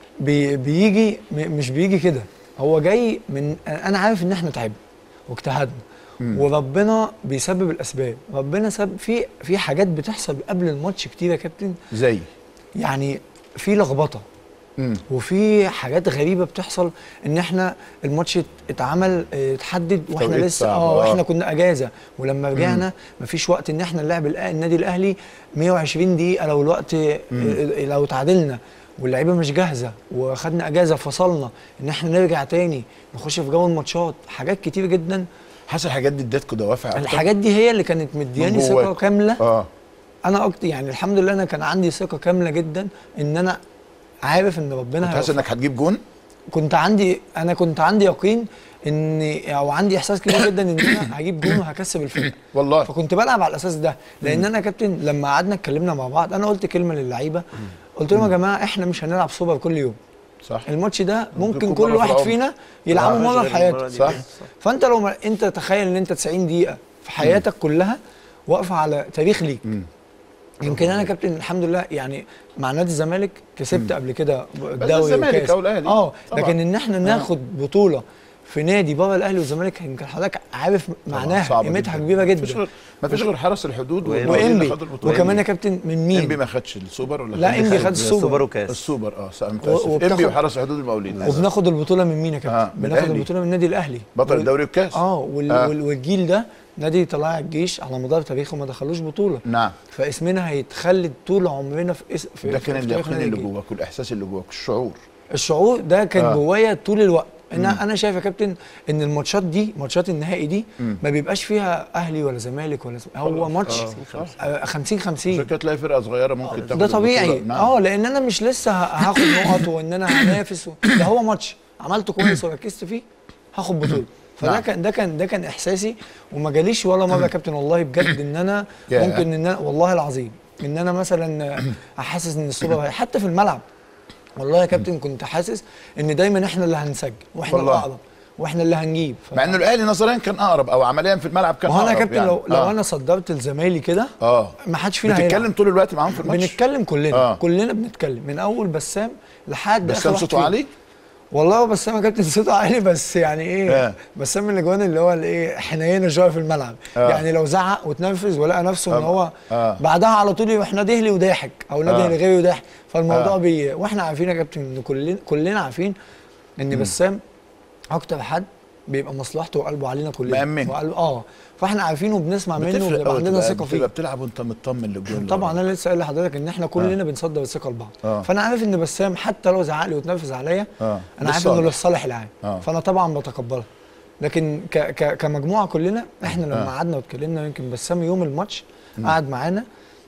بي بيجي م- مش بيجي كده هو جاي من انا عارف ان احنا تعبنا واجتهدنا مم. وربنا بيسبب الاسباب ربنا سبب في في حاجات بتحصل قبل الماتش كتير يا كابتن زي يعني في لخبطه مم. وفي حاجات غريبه بتحصل ان احنا الماتش ات- اتعمل اه، اتحدد واحنا توقيت لسه صعب، اه آه. احنا كنا اجازه ولما رجعنا مفيش وقت ان احنا نلعب الأ- النادي الاهلي 120 دقيقه لو الوقت اه، اه، لو تعادلنا واللعيبه مش جاهزه وخدنا اجازه فصلنا ان احنا نرجع تاني نخش في جو الماتشات حاجات كتير جدا حاسس الحاجات دي ادتكم دوافع أكتر؟ الحاجات دي هي اللي كانت مدياني من ثقه جواك. كامله اه انا أكتر يعني الحمد لله انا كان عندي ثقه كامله جدا ان انا عارف ان ربنا كنت حاسس هيوفقني. انك هتجيب جون كنت عندي انا كنت عندي يقين ان او عندي احساس كبير جدا ان انا هجيب جون وهكسب الفرقه والله فكنت بلعب على الاساس ده لان انا كابتن لما قعدنا اتكلمنا مع بعض انا قلت كلمه للعيبه قلت لهم يا جماعه احنا مش هنلعب سوبر كل يوم صح الماتش ده ممكن يكون كل مرة في واحد العمر. فينا يلعبه آه، مره غير في حياته المرة دي. صح فانت لو ما انت تخيل ان انت 90 دقيقه في حياتك كلها واقفه على تاريخ ليك مم. يمكن انا كابتن الحمد لله يعني مع نادي الزمالك كسبت قبل كده الدوري الزمالك والكاس. أو الأهلي. اه طبعاً. لكن ان احنا ناخد بطوله في نادي بره الاهلي والزمالك يمكن حضرتك عارف معناها صعبة قيمتها جداً. كبيره مفيش جدا غير مفيش غير حرس الحدود وإنبي. والمقاولين اللي وانبي خدوا البطولة. وكمان يا كابتن من مين انبي ما خدش السوبر ولا لا، خد؟ إنبي خد السوبر السوبر وكاس السوبر اه صح، أنا و- متاسف وبتاخد- انبي وحرس الحدود المقاولين وبناخد البطوله من مين يا كابتن آه، من بناخد الأهلي. البطوله من النادي الاهلي بطل وال- الدوري والكاس اه وال... آه. وال... والجيل ده نادي طلائع الجيش على مدار تاريخه ما دخلوش بطوله نعم فاسمنا هيتخلد طول عمرنا في, اس... في ده في- كان في تاريخ اليقين نادي اللي الجيش. جواك والاحساس اللي جواك الشعور الشعور ده كان آه. جوايا طول الوقت انا انا شايف يا كابتن ان الماتشات دي ماتشات النهائي دي مم. ما بيبقاش فيها اهلي ولا زمالك ولا زم... هو ماتش آه، صح. آه، 50 عشان 50 كده تلاقي فرقه صغيره ممكن تاخد ده طبيعي البطولة. نعم. اه لان انا مش لسه ه- هاخد نقط وان انا هنافس و... ده هو ماتش عملته كويس وركزت فيه هاخد بطوله فده نعم. كان ده كان ده كان احساسي وما جاليش ولا مره يا كابتن والله بجد ان انا ياه. ممكن ان انا والله العظيم ان انا مثلا احسس ان السوبر هي- حتى في الملعب والله يا كابتن كنت حاسس ان دايما احنا اللي هنسجل واحنا والله. الاقرب واحنا اللي هنجيب ف... مع انه الاهلي نظريا كان اقرب او عمليا في الملعب كان ما هو انا يا اقرب كابتن يعني. لو لو آه. انا صدرت لزمايلي كده اه ما حدش فينا هيلعب. بتتكلم طول الوقت معاهم في الماتش بنتكلم كلنا آه. آه. كلنا بنتكلم من اول بسام لحد بس آخر كان واحد صوته فينا. عالي والله هو بسام يا كابتن صوته عالي بس يعني ايه آه. بسام من الاجوان اللي هو الايه حنينه شويه في الملعب آه. يعني لو زعق وتنرفز ولقى نفسه ان آه. هو آه. بعدها على طول يروح نادي اهلي وضاحك او نادي آه. اهلي غيري وضاحك فالموضوع آه. بي واحنا عارفين يا كابتن ان كلنا كلنا عارفين ان بسام اكتر حد بيبقى مصلحته وقلبه علينا كلنا مأمن. وقلبه اه فاحنا عارفين وبنسمع منه بتفرق وبيبقى أوي عندنا تبقى- ثقه فيه بتبقى بتلعب وانت مطمن للجول اللي طبعا وراك. انا لسه قايل لحضرتك ان احنا كلنا بنصدر الثقه لبعض آه. فانا عارف ان بسام حتى لو زعق لي وتنرفز عليا آه. انا عارف للصالح. انه للصالح العام آه. فانا طبعا بتقبلها لكن ك ك كمجموعه كلنا احنا لما آه. قعدنا واتكلمنا يمكن بسام يوم الماتش قعد معانا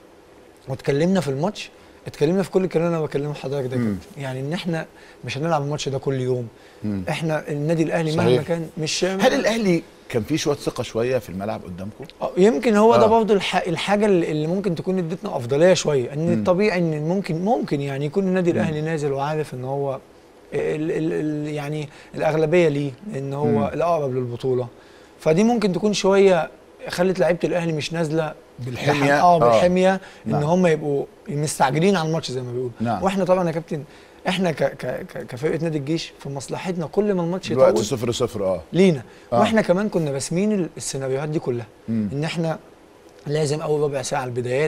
واتكلمنا في الماتش اتكلمنا في كل الكلام اللي انا بكلمه حضرتك ده يا مم. كابتن. يعني ان احنا مش هنلعب الماتش ده كل يوم مم. احنا النادي الاهلي صحيح. مهما كان مش هل الاهلي كان فيه شويه ثقه شويه في الملعب قدامكم آه، يمكن هو ده آه. برضه الح... الحاجه اللي اللي ممكن تكون ادتنا افضليه شويه ان الطبيعي ان ممكن ممكن يعني يكون النادي الاهلي نازل وعارف ان هو ال... ال... ال... يعني الاغلبيه ليه ان هو مم. الاقرب للبطوله فدي ممكن تكون شويه خلت لعيبه الاهلي مش نازله بالحمية. بح- اه آه. بالحميه ان نعم. هم يبقوا مستعجلين على الماتش زي ما بيقولوا نعم. واحنا طبعا يا كابتن احنا ك... ك... ك... كفرقه نادي الجيش في مصلحتنا كل ما الماتش دلوقتي يطول صفر صفر اه لينا آه. آه. واحنا كمان كنا راسمين ال- السيناريوهات دي كلها مم. ان احنا لازم اول ربع ساعه البدايات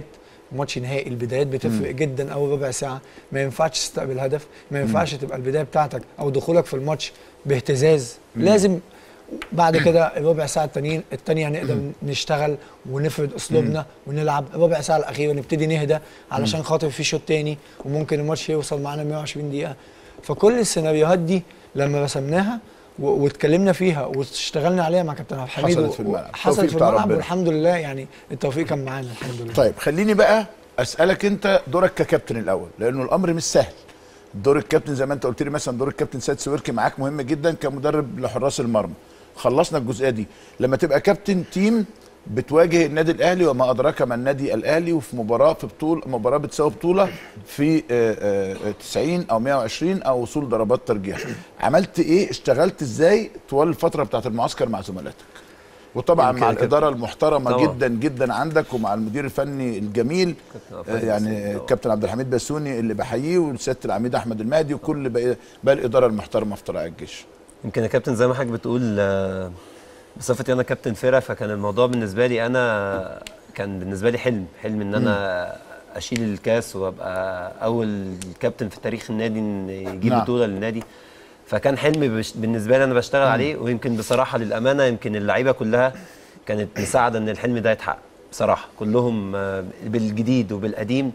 ماتش نهائي البدايات بتفرق جدا اول ربع ساعه ما ينفعش تستقبل هدف ما ينفعش تبقى البدايه بتاعتك او دخولك في الماتش باهتزاز لازم بعد كده الربع ساعه التانيين التانيه نقدر نشتغل ونفرد اسلوبنا ونلعب الربع ساعه الاخيره نبتدي نهدى علشان خاطر في شوط تاني وممكن الماتش يوصل معانا 120 دقيقه فكل السيناريوهات دي لما رسمناها و- واتكلمنا فيها واشتغلنا عليها مع كابتن عبد الحميد حصلت و- في الملعب. حصلت التوفيق في بتاع الملعب ربنا. والحمد لله يعني التوفيق كان معانا الحمد لله طيب خليني بقى اسالك انت دورك ككابتن الاول لانه الامر مش سهل دور الكابتن زي ما انت قلت لي مثلا دور الكابتن سيد سويركي معاك مهم جدا كمدرب لحراس المرمى خلصنا الجزئيه دي لما تبقى كابتن تيم بتواجه النادي الاهلي وما ادراك ما النادي الاهلي وفي مباراه في بطوله مباراه بتساوي بطوله في آه، آه، 90 او 120 او وصول ضربات ترجيح عملت ايه اشتغلت ازاي طوال الفتره بتاعت المعسكر مع زملاتك وطبعا يمكن مع يا كابتن. الاداره المحترمه طبعا. جدا جدا عندك ومع المدير الفني الجميل كابتن آه، عفان يعني ياسين طبعا. الكابتن عبد الحميد بسوني اللي بحييه وسياده العميد احمد المهدي وكل باقي باقي الاداره المحترمه في طلائع الجيش يمكن يا كابتن زي ما حضرتك بتقول آه، بصفتي انا كابتن فرقه فكان الموضوع بالنسبه لي انا كان بالنسبه لي حلم حلم ان انا اشيل الكاس وابقى اول كابتن في تاريخ النادي ان يجيب نعم. بطوله للنادي فكان حلم بش- بالنسبه لي انا بشتغل عليه ويمكن بصراحه للامانه يمكن اللعيبه كلها كانت مساعده ان الحلم ده يتحقق بصراحه كلهم آه، بالجديد وبالقديم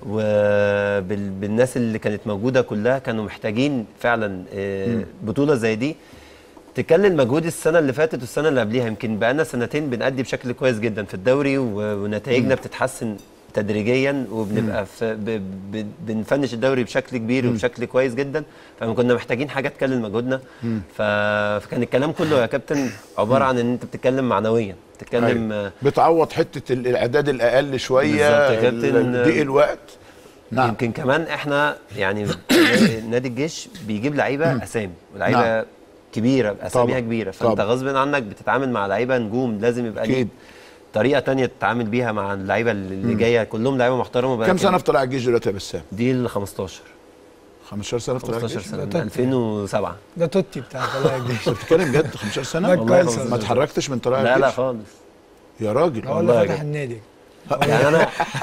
وبالناس اللي كانت موجوده كلها كانوا محتاجين فعلا آه، بطوله زي دي تكلل مجهود السنه اللي فاتت والسنه اللي قبليها يمكن بقالنا سنتين بنأدي بشكل كويس جدا في الدوري و- ونتائجنا بتتحسن تدريجيا وبنبقى في ب ب بنفنش الدوري بشكل كبير وبشكل كويس جدا فكنا محتاجين حاجه تكلل مجهودنا ف- فكان الكلام كله يا كابتن عباره عن ان انت بتتكلم معنويا بتتكلم آه، بتعوض حته ال- الاعداد الاقل شويه بالظبط يا كابتن. ال- ضيق الوقت نعم يمكن كمان احنا يعني نادي الجيش بيجيب لعيبه اسامي ولعيبه نعم. كبيره اساميها طبعا. كبيره فانت طبعا. غصب عنك بتتعامل مع لعيبه نجوم لازم يبقى ليك أكيد. طريقه تانية تتعامل بيها مع اللعيبه اللي جايه كلهم لعيبه محترمه كم ولكن سنه في طلائع الجيش دلوقتي يا بسام دي ال 15 15 سنه في طلائع 15 الجيش سنه من ده 2007 ده توتي بتاع طلائع الجيش بتتكلم جد 15 سنه ده والله كويس ما اتحركتش من طلائع لا الجيش لا خالص يا راجل هو اللي والله فتح يا النادي يعني انا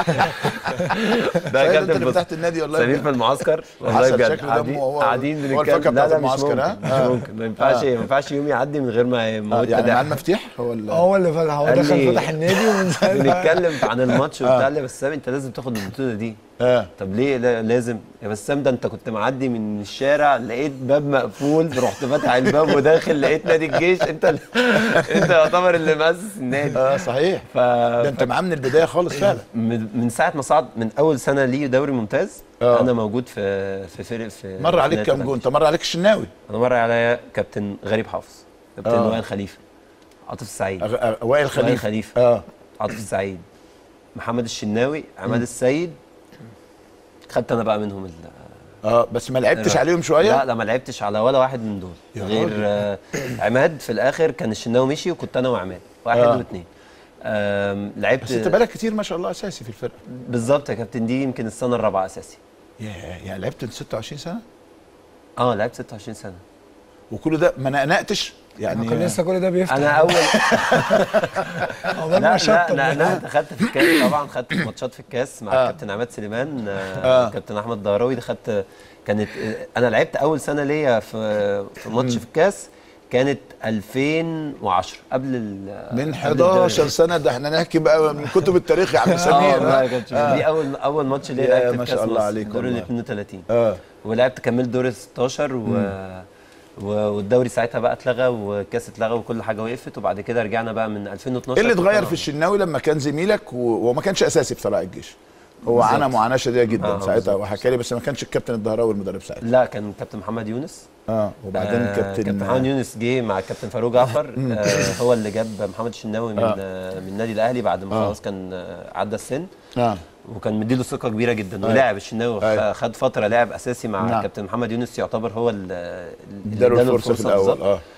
ده سيد يا انت اللي كابتن فتحت النادي والله سمير بجد. في المعسكر والله حسن بجد شكله قاعدين دمه هو- قاعدين هو الفاكهة بنتكلم بتاعت لا لا مش المعسكر، ممكن ها؟ مش ممكن ما ينفعش ما ينفعش يوم يعدي من غير ما آه يموت يعني كده. مع المفتيح هو ال- هو اللي فتح هو قال دخل لي- فتح النادي ومن ساعتها بنتكلم عن الماتش وبتاع قال لي بس سامي انت لازم تاخد البطوله دي اه طب ليه لا لازم يا بسام ده انت كنت معدي من الشارع لقيت باب مقفول رحت فاتح الباب وداخل لقيت نادي الجيش انت ال... انت يعتبر اللي مأسس النادي اه صحيح ف ده انت معاه من البدايه خالص فعلا من من ساعه ما صعد من اول سنه ليه دوري ممتاز آه. انا موجود في في فرق في مر عليك نادي كام طلائع جون انت مر عليك الشناوي انا مر عليا كابتن غريب حافظ كابتن آه. وائل خليفه عاطف السعيد أغ- أغ- وائل وائل خليفه خليفه اه عاطف السعيد محمد الشناوي عماد السيد خدت انا بقى منهم ال اه بس ما لعبتش لا. عليهم شويه لا لا ما لعبتش على ولا واحد من دول يا غير راجل. آه عماد في الاخر كان الشناوي مشي وكنت انا وعماد واحد آه. واثنين آم، لعبت بس انت بقالك كتير ما شاء الله اساسي في الفرقه بالظبط يا كابتن دي يمكن السنه الرابعه اساسي يا يعني لعبت 26 سنه اه لعبت 26 سنه وكل ده ما نقنقتش يعني كان لسه كل ده بيفتح انا اول عقبال لا ما لا شطب لا لا دخلت في الكاس طبعا خدت ماتشات في الكاس مع آه. كابتن عماد سليمان آه. آه. كابتن احمد دهراوي دخلت كانت انا لعبت اول سنه ليا في في ماتش في الكاس كانت 2010 قبل ال من قبل الدوري. 11 سنه ده احنا نحكي بقى من كتب التاريخ يا عم اه سمير والله يا اه كابتن دي اول اول ماتش ليا يا لعبت في ما كاس شاء الله مصر، عليك دور ال والله. 32 اه ولعبت كملت دور ال 16 و... و... والدوري ساعتها بقى اتلغى والكاس اتلغى وكل حاجه وقفت وبعد كده رجعنا بقى من 2012 ايه اللي اتغير كنت في الشناوي لما كان زميلك و- وما كانش اساسي في طلائع الجيش هو بالظبط. عانى معاناه شديده جدا آه، ساعتها بالظبط. وحكى لي بس ما كانش الكابتن الدهراوي المدرب ساعتها لا كان كابتن محمد يونس اه وبعدين آه، كابتن كابتن محمد يونس جه مع كابتن فاروق جعفر آه هو اللي جاب محمد الشناوي من آه. آه. من النادي الاهلي بعد ما آه. خلاص كان آه عدى السن اه وكان مديله ثقه كبيره جدا أيوة. ولعب الشناوي أيوة. خ- خد فتره لعب اساسي مع نعم. كابتن محمد يونس يعتبر هو ال- اللي اداله الفرصه في الاول بالظبط. اه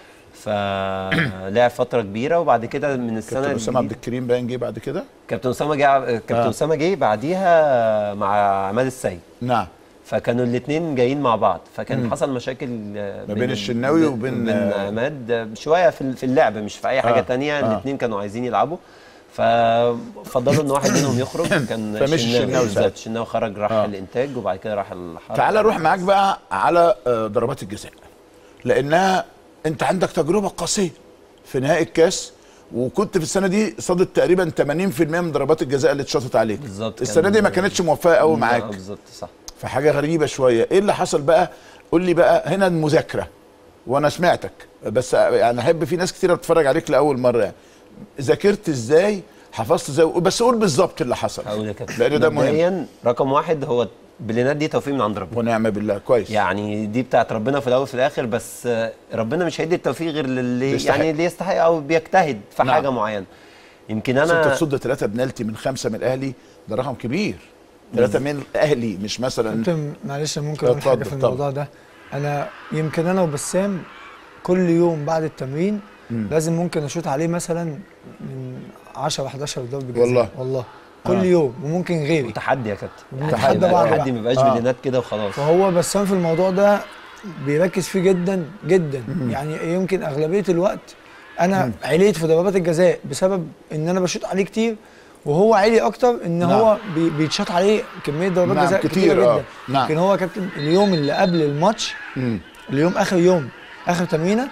فلعب فتره كبيره وبعد كده من السنه كابتن اسامه عبد الجديدة- الكريم باين جه بعد كده كابتن اسامه جه كابتن آه. اسامه جه بعديها مع عماد السيد نعم فكانوا الاثنين جايين مع بعض فكان حصل مشاكل آه، ما بين الشناوي وبين- بين عماد آه، شويه في في اللعب مش في اي حاجه آه، تانية آه. الاثنين كانوا عايزين يلعبوا ففضلوا ان واحد منهم يخرج كان فمشي الشناوي بالظبط ساعتها. الشناوي خرج راح آه. الانتاج وبعد كده راح الحرب تعال اروح معاك بقى على آه، ضربات الجزاء لانها انت عندك تجربه قاسيه في نهائي الكاس وكنت في السنه دي صادت تقريبا 80% من ضربات الجزاء اللي اتشاطت عليك بالظبط السنه كان- دي ما كانتش موفقه قوي معاك آه، بالظبط صح فحاجه غريبه شويه ايه اللي حصل بقى قول لي بقى هنا المذاكره وانا سمعتك بس يعني احب في ناس كتيره بتتفرج عليك لاول مره يعني ذاكرت ازاي حفظت ازاي بس قول بالظبط اللي حصل هقول لك يا كابتن. لان ده مهم مبدئيا رقم واحد هو بلينات دي توفيق من عند ربنا ونعم بالله كويس يعني دي بتاعت ربنا في الاول وفي الاخر بس آه، ربنا مش هيدي التوفيق غير للي يستحق. يعني اللي يستحق او بيجتهد في نعم. حاجه معينه يمكن بس انت انا تصد ثلاثه بنالتي من خمسه من الاهلي ده رقم كبير ثلاثه من الاهلي مش مثلا كابتن معلش ممكن اقول حاجه اتفضل في طبعا. الموضوع ده انا يمكن انا وبسام كل يوم بعد التمرين لازم ممكن اشوط عليه مثلا من 10 11 ضربه جزاء والله. والله كل آه. يوم وممكن غيري تحدي يا كابتن بنتحدى تحدي بعض تحدي بقى. ما بيبقاش آه. بلينات كده وخلاص فهو بسام في الموضوع ده بيركز فيه جدا جدا يعني يمكن اغلبيه الوقت انا عليت في ضربات الجزاء بسبب ان انا بشوط عليه كتير وهو عالي اكتر ان نعم. هو بي- بيتشاط عليه كميه ضربات نعم، جزاء كتير، كتيره آه. جدا نعم. يمكن هو كابتن اليوم اللي قبل الماتش مم. اليوم اخر يوم اخر تمرينه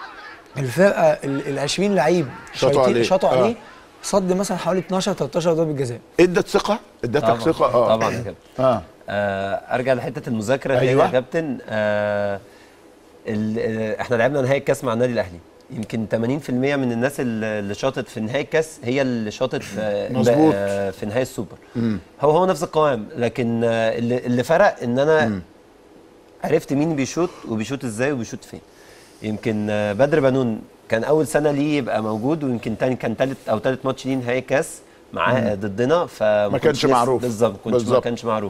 الفرقه ال 20 لعيب شاطوا شايطين- عليه. شاطوا آه. عليه صد مثلا حوالي 12 13 ضربه جزاء ادت ثقه ادتك طبعا ثقه اه طبعا يا كابتن اه آه ارجع لحته المذاكره تاني أيوة. يا كابتن آه ال- آه، احنا لعبنا نهائي الكاس مع النادي الاهلي يمكن 80% من الناس اللي اللي شاطت في نهائي الكاس هي اللي شاطت في مظبوط. آه، في نهائي السوبر هو هو نفس القوام لكن آه، اللي, اللي فرق ان انا عرفت مين بيشوط وبيشوط ازاي وبيشوط فين يمكن آه، بدر بنون كان اول سنه ليه يبقى موجود ويمكن تاني كان تالت او تالت ماتش ليه نهائي كاس معاه ضدنا فما ما كنتش كانش لسه- معروف. بالظبط كنتش ما بالظبط. كانش معروف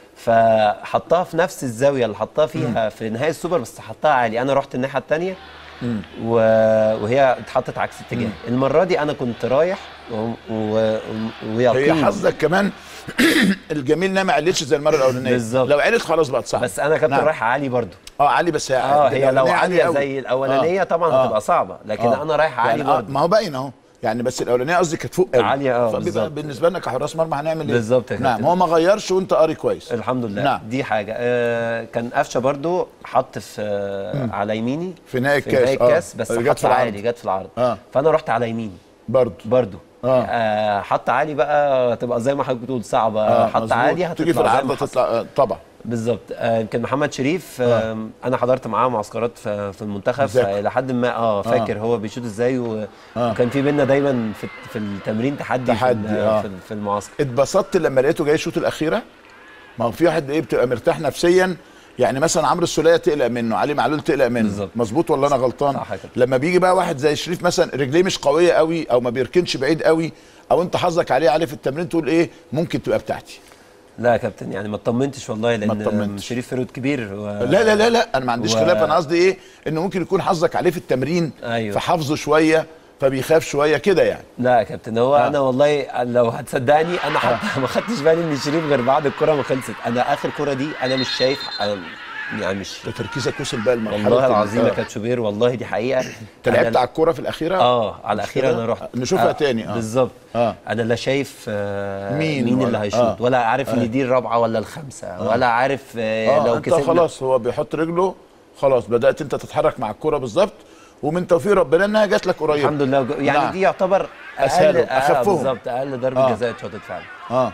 فحطها في نفس الزاويه اللي حطها فيها في نهائي السوبر بس حطها عالي انا رحت الناحيه الثانيه و... وهي اتحطت عكس اتجاه المره دي انا كنت رايح و... و... هي ويقين حظك كمان الجميل انها ما علتش زي المره الاولانيه بالظبط. لو علت خلاص بقت صعبه بس انا كنت نعم. رايح عالي برضو اه علي بس هي اه هي لو الأولانية عاليه أوي. زي الاولانيه طبعا آه. هتبقى صعبه لكن آه. انا رايح عالي يعني آه برضو ما هو باين اهو يعني بس الاولانيه قصدي كانت فوق قوي عالية، آه، فبيبقى بالظبط. بالنسبه لنا كحراس مرمى هنعمل ايه بالظبط يا نعم كابتن. هو ما غيرش وانت قاري كويس الحمد لله نعم. دي حاجه آه كان قفشه برضو حط في آه على يميني في نهائي في الكاس، نهائي آه. الكاس بس جت حط في العرض. عالي جت في العرض آه. فانا رحت على يميني برضه برضو آه. آه حط عالي بقى تبقى زي ما حضرتك بتقول صعبه آه آه حط مظبوط. عالي هتطلع تيجي في زي العرض ما حصل. تطلع آه طبعا بالظبط آه يمكن محمد شريف آه انا حضرت معاه معسكرات في, في المنتخب مذاكر. فلحد ما اه فاكر هو بيشوط ازاي و... آه. وكان في بينا دايما في, في التمرين تحدي, تحدي، في, ال- آه. في, ال- في المعسكر اتبسطت لما لقيته جاي الشوط الاخيره ما هو في واحد ايه بتبقى مرتاح نفسيا يعني مثلا عمرو السوليه تقلق منه علي معلول تقلق منه بالظبط. مظبوط ولا انا غلطان صح كده. لما بيجي بقى واحد زي شريف مثلا رجليه مش قويه قوي او ما بيركنش بعيد قوي او انت حظك عليه عليه في التمرين تقول ايه ممكن تبقى بتاعتي لا يا كابتن يعني ما اطمنتش والله لان اطمنتش. شريف فرود كبير و... لا لا لا لا انا ما عنديش و- خلاف انا قصدي ايه انه ممكن يكون حظك عليه في التمرين أيوة. فحافظه شويه فبيخاف شويه كده يعني لا يا كابتن هو آه. انا والله لو هتصدقني انا حتى ما خدتش بالي من شريف غير بعد الكره ما خلصت انا اخر كره دي انا مش شايف أنا يعني مش ده تركيزك وصل بقى المرحله والله العظيم يا آه. كابتن شوبير والله دي حقيقه انت لعبت على الكوره في الاخيره اه على الاخيره كده؟ انا رحت نشوفها آه تاني، آه. بالظبط آه. انا لا شايف آه مين مين, ولا- اللي هيشوط آه. ولا عارف ان دي الرابعه ولا الخامسه ولا عارف آه اه لو انت كسبنا خلاص هو بيحط رجله خلاص بدات انت تتحرك مع الكوره بالظبط ومن توفيق ربنا انها جات لك قريب الحمد لله يعني نعم. دي يعتبر اقل أسهلهم، آه أخفهم. بالظبط اقل ضربه آه. جزاء اتشاطت فعلا اه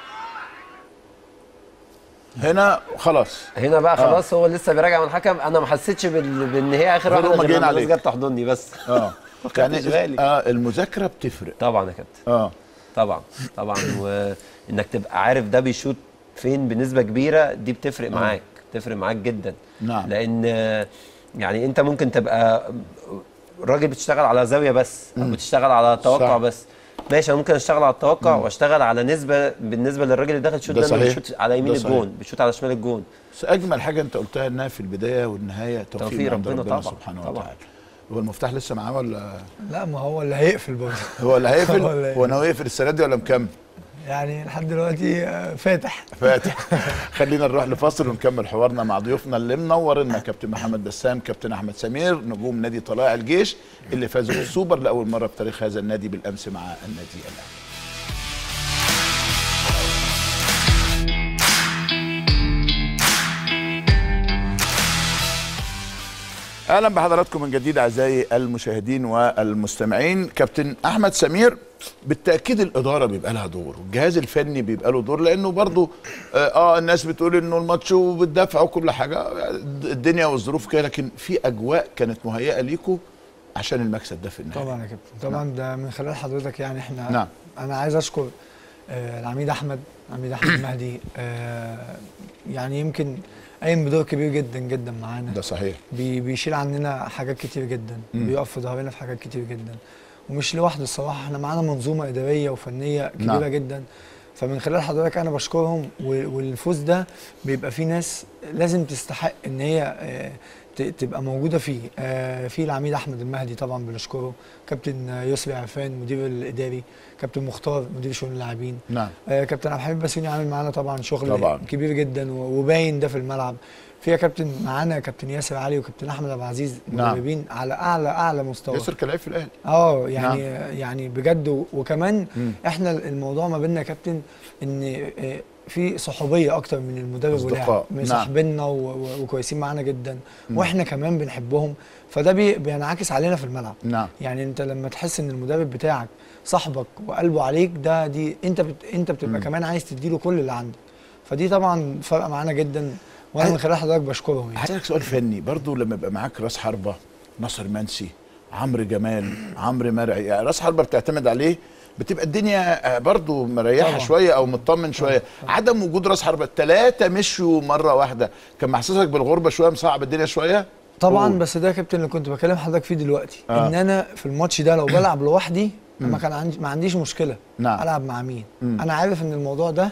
هنا خلاص هنا بقى خلاص هو لسه بيراجع من الحكم انا ما حسيتش بال... بان هي اخر غير واحده هما غير جايين لما الناس عليك. جت تحضني بس اه يعني خدتش بالي. اه المذاكره بتفرق طبعا يا كابتن اه طبعا طبعا وانك تبقى عارف ده بيشوط فين بنسبه كبيره دي بتفرق معاك بتفرق معاك جدا نعم. لان آه، يعني انت ممكن تبقى راجل بتشتغل على زاويه بس او بتشتغل على توقع صح. بس ماشي انا ممكن اشتغل على التوقع واشتغل على نسبه بالنسبه للراجل اللي داخل يشوط ده ده إنه صحيح. بيشوط على يمين ده صحيح. الجون بيشوط على شمال الجون بس اجمل حاجه انت قلتها انها في البدايه والنهايه توفيق, توفيق من عند ربنا ربنا, طبعا، سبحانه طبعا. وتعالى هو المفتاح لسه معاه ولا لا ما هو اللي هيقفل برضه هو اللي هيقفل هو اللي هو ناوي يقفل السنه دي ولا مكمل يعني لحد دلوقتي آه، فاتح فاتح خلينا نروح لفاصل ونكمل حوارنا مع ضيوفنا اللي منورنا كابتن محمد بسام كابتن احمد سمير نجوم نادي طلائع الجيش اللي فازوا بالسوبر لاول مره في تاريخ هذا النادي بالامس مع النادي الاهلي اهلا بحضراتكم من جديد اعزائي المشاهدين والمستمعين كابتن احمد سمير بالتاكيد الاداره بيبقى لها دور والجهاز الفني بيبقى له دور لانه برضو اه, آه الناس بتقول انه الماتش وبالدفع وكل حاجه الدنيا والظروف كده لكن في اجواء كانت مهيئه ليكم عشان المكسب ده في النهايه طبعا يا كابتن طبعا ده من خلال حضرتك يعني احنا نعم. انا عايز اشكر آه العميد احمد العميد احمد مهدي آه يعني يمكن قايم بدور كبير جدا جدا معانا ده صحيح بي بيشيل عننا حاجات كتير جدا مم. بيقف في ظهرنا في حاجات كتير جدا ومش لوحده الصراحه احنا معانا منظومه اداريه وفنيه كبيره نعم. جدا فمن خلال حضرتك انا بشكرهم و- والفوز ده بيبقى فيه ناس لازم تستحق ان هي آه، ت- تبقى موجوده فيه آه، في العميد احمد المهدي طبعا بنشكره كابتن آه، يسري عرفان مدير الاداري كابتن مختار مدير شؤون اللاعبين نعم آه، كابتن عبد الحميد بسيوني عامل معانا طبعا شغل طبعاً. كبير جدا و- وباين ده في الملعب في يا كابتن معانا كابتن ياسر علي وكابتن احمد عبد العزيز نعم. مدربين على اعلى اعلى مستوى ياسر كان لعيب في الاهلي اه يعني يعني بجد و- وكمان مم. احنا الموضوع ما بيننا يا كابتن ان آه، في صحوبيه اكتر من المدرب أصدقاء. واللاعب نعم. مصاحبيننا و- و- وكويسين معانا جدا مم. واحنا كمان بنحبهم فده بي- بينعكس علينا في الملعب نعم يعني انت لما تحس ان المدرب بتاعك صاحبك وقلبه عليك ده دي انت بت انت بتبقى مم. كمان عايز تديله كل اللي عندك فدي طبعا فرق معانا جدا وانا من خلال حضرتك بشكرهم يعني هسألك سؤال فني برضو لما يبقى معاك راس حربة ناصر منسي عمرو جمال عمرو مرعي يعني راس حربة بتعتمد عليه بتبقى الدنيا آه، برضو مريحة طبعا. شوية أو مطمن شوية عدم وجود راس حربة الثلاثة مشوا مرة واحدة كان محسسك بالغربة شوية مصعب الدنيا شوية طبعا قول. بس ده يا كابتن اللي كنت بكلم حضرتك فيه دلوقتي آه. آه. ان انا في الماتش ده لو بلعب لوحدي مم. ما كان عندي ما عنديش مشكله نعم. العب مع مين مم. انا عارف ان الموضوع ده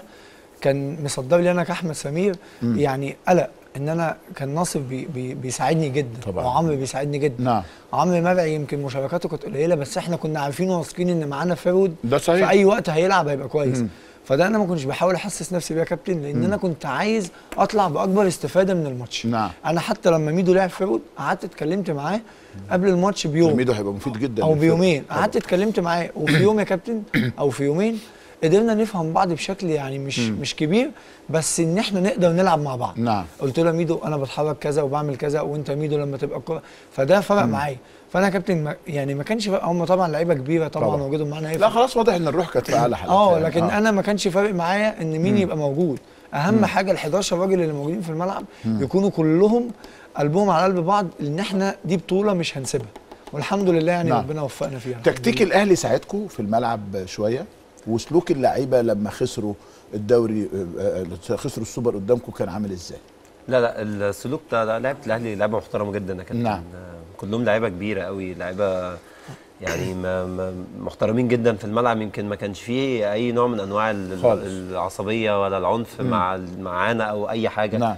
كان مصدر لي انا كاحمد سمير مم. يعني قلق ان انا كان ناصر بي بي بيساعدني جدا طبعاً. وعمرو بيساعدني جدا نعم عمرو مرعي يمكن مشاركاته كانت قليله بس احنا كنا عارفين وواثقين ان معانا فيرود ده في صحيح اي وقت هيلعب هيبقى كويس مم. فده انا ما كنتش بحاول احسس نفسي بيه يا كابتن لان مم. انا كنت عايز اطلع باكبر استفاده من الماتش نعم انا حتى لما ميدو لعب فيرود قعدت اتكلمت معاه قبل الماتش بيوم ميدو هيبقى مفيد جدا او للفرقة. بيومين طبعاً. قعدت اتكلمت معاه وفي يوم يا كابتن او في يومين قدرنا نفهم بعض بشكل يعني مش مم. مش كبير بس ان احنا نقدر نلعب مع بعض نعم قلت له يا ميدو انا بتحرك كذا وبعمل كذا وانت يا ميدو لما تبقى الكوره فده فرق معايا فانا يا كابتن ما يعني ما كانش فرق هم طبعا لعيبه كبيره طبعا, طبعاً. وجودهم معانا لا هيفرق خلاص واضح ان الروح كانت في اعلى حالاتها اه يعني. لكن انا ما كانش فارق معايا ان مين يبقى موجود اهم حاجه ال 11 راجل اللي موجودين في الملعب يكونوا كلهم قلبهم على قلب بعض لان احنا دي بطوله مش هنسيبها والحمد لله يعني نعم. ربنا وفقنا فيها تكتيك الاهلي ساعدكم في الملعب شويه وسلوك اللعيبه لما خسروا الدوري آه، آه، خسروا السوبر قدامكم كان عامل ازاي؟ لا لا السلوك بتاع لعيبه الاهلي لعيبه محترمه جدا يا كابتن نعم. آه، كلهم لعيبه كبيره قوي لعيبه يعني ما ما محترمين جدا في الملعب يمكن ما كانش فيه اي نوع من انواع ال- خالص. العصبيه ولا العنف مع ال- معانا او اي حاجه نعم.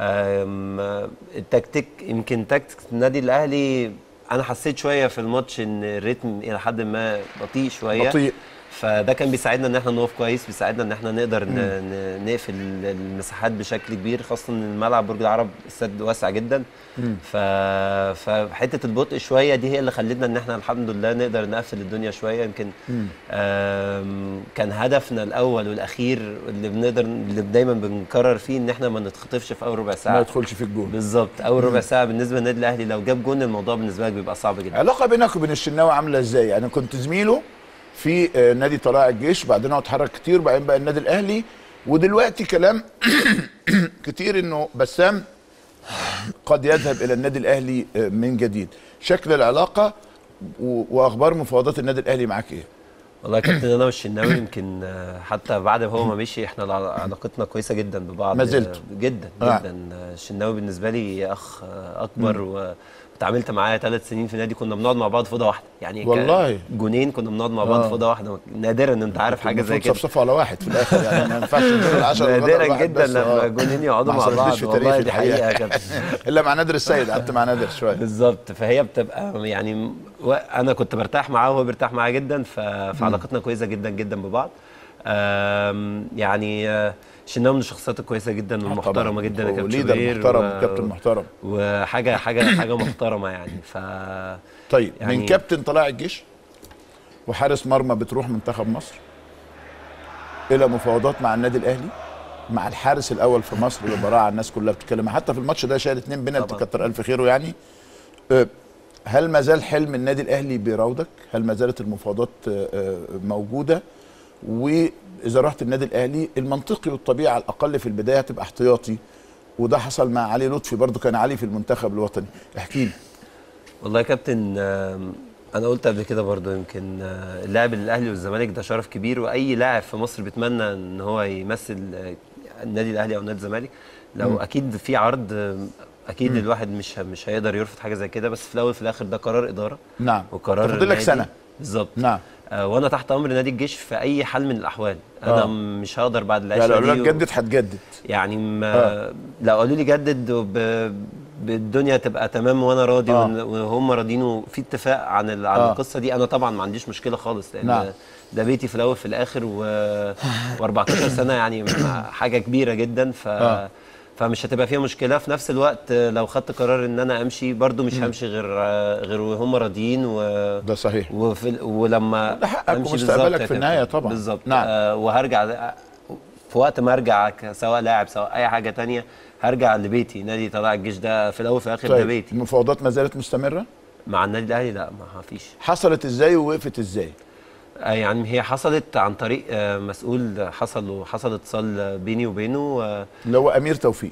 آم، التكتيك يمكن تكتيك النادي الاهلي انا حسيت شويه في الماتش ان الريتم الى حد ما بطيء شويه بطيء فده كان بيساعدنا ان احنا نقف كويس بيساعدنا ان احنا نقدر ن- ن- نقفل المساحات بشكل كبير خاصه ان الملعب برج العرب استاد واسع جدا مم. ف... فحته البطء شويه دي هي اللي خلتنا ان احنا الحمد لله نقدر نقفل الدنيا شويه يمكن مم. آم، كان هدفنا الاول والاخير اللي بنقدر اللي دايما بنكرر فيه ان احنا ما نتخطفش في اول ربع ما ساعه يدخلش في الجون بالظبط اول ربع ساعه بالنسبه للنادي الاهلي لو جاب جون الموضوع بالنسبه لك بيبقى صعب جدا العلاقه بينك وبين الشناوي عامله ازاي؟ يعني كنت زميله في آه، نادي طلائع الجيش وبعدين هو اتحرك كتير وبعدين بقى النادي الاهلي ودلوقتي كلام كتير انه بسام قد يذهب الى النادي الاهلي آه، من جديد شكل العلاقه و- واخبار مفاوضات النادي الاهلي معاك ايه؟ والله يا كابتن انا والشناوي يمكن آه، حتى بعد ما هو ما مشي احنا الع- علاقتنا كويسه جدا ببعض ما زلت. آه، جدا آه. جدا آه، الشناوي بالنسبه لي اخ آه، اكبر و- واتعاملت معاه ثلاث سنين في النادي كنا بنقعد مع بعض في اوضه واحده يعني ك- والله. جونين كنا بنقعد مع بعض آه. في اوضه واحده نادرا ان انت عارف حاجه زي المفروض كده صفصفوا على واحد في الاخر يعني ما ينفعش دور العشرة لغاية نادرا الواحد جدا بس، لما آه. جونين يقعدوا ما مع حصلتش بعض في والله تاريخ دي حقيقه يا الحقيقة. كابتن الا مع نادر السيد قعدت مع نادر شويه بالظبط فهي بتبقى يعني و- انا كنت برتاح معاه وهو بيرتاح معايا جدا ف- فعلاقتنا كويسه جدا جدا ببعض آم، يعني آه، شناوي من الشخصيات الكويسه جدا والمحترمه جدا يا كابتن ليدر شوبير محترم و- كابتن محترم وحاجه حاجه حاجه محترمه يعني ف طيب يعني يعني- من كابتن طلائع الجيش وحارس مرمى بتروح منتخب مصر الى مفاوضات مع النادي الاهلي مع الحارس الاول في مصر اللي براعه الناس كلها بتتكلم حتى في الماتش ده شال اتنين بنالتي طبعاً. كتر الف خيره يعني أه، هل ما زال حلم النادي الاهلي بيراودك؟ هل ما زالت المفاوضات أه، أه، موجوده؟ واذا رحت النادي الاهلي المنطقي والطبيعي على الاقل في البدايه هتبقى احتياطي وده حصل مع علي لطفي برضو كان علي في المنتخب الوطني احكي لي والله يا كابتن آم، انا قلت قبل كده برضو يمكن آه، اللاعب الاهلي والزمالك ده شرف كبير واي لاعب في مصر بيتمنى ان هو يمثل آه، النادي الاهلي او نادي الزمالك لو مم. اكيد في عرض آم، اكيد الواحد مش مش هيقدر يرفض حاجه زي كده بس في الاول وفي الاخر ده قرار اداره نعم وقرار فاضل لك النادي. سنه بالظبط نعم آه وانا تحت امر نادي الجيش في اي حال من الاحوال انا آه. مش هقدر بعد يعني العشره لو قالوا دي لك جدد هتجدد يعني ما آه. لو قالوا لي جدد وب... بالدنيا تبقى تمام وانا راضي آه. ون- وهم راضيين وفي اتفاق عن ال... عن آه. القصه دي انا طبعا ما عنديش مشكله خالص لان نعم. ده بيتي في الاول في الاخر و... و14 سنه يعني حاجه كبيره جدا ف آه. فمش هتبقى فيها مشكله في نفس الوقت لو خدت قرار ان انا امشي برضو مش همشي غير غير وهم راضيين و... ده صحيح وفي ال- ولما ده حقك أمشي ومستقبلك بالظبط يا في النهاية كابتن. طبعاً. بالظبط نعم. آه وهرجع في وقت ما ارجع ك- سواء لاعب سواء اي حاجه تانية هرجع لبيتي نادي طلائع الجيش ده في الاول وفي الاخر ده طيب بيتي المفاوضات ما زالت مستمره مع النادي الاهلي لا ما فيش حصلت ازاي ووقفت ازاي آه يعني هي حصلت عن طريق آه مسؤول حصل وحصل اتصال بيني وبينه آه اللي هو امير توفيق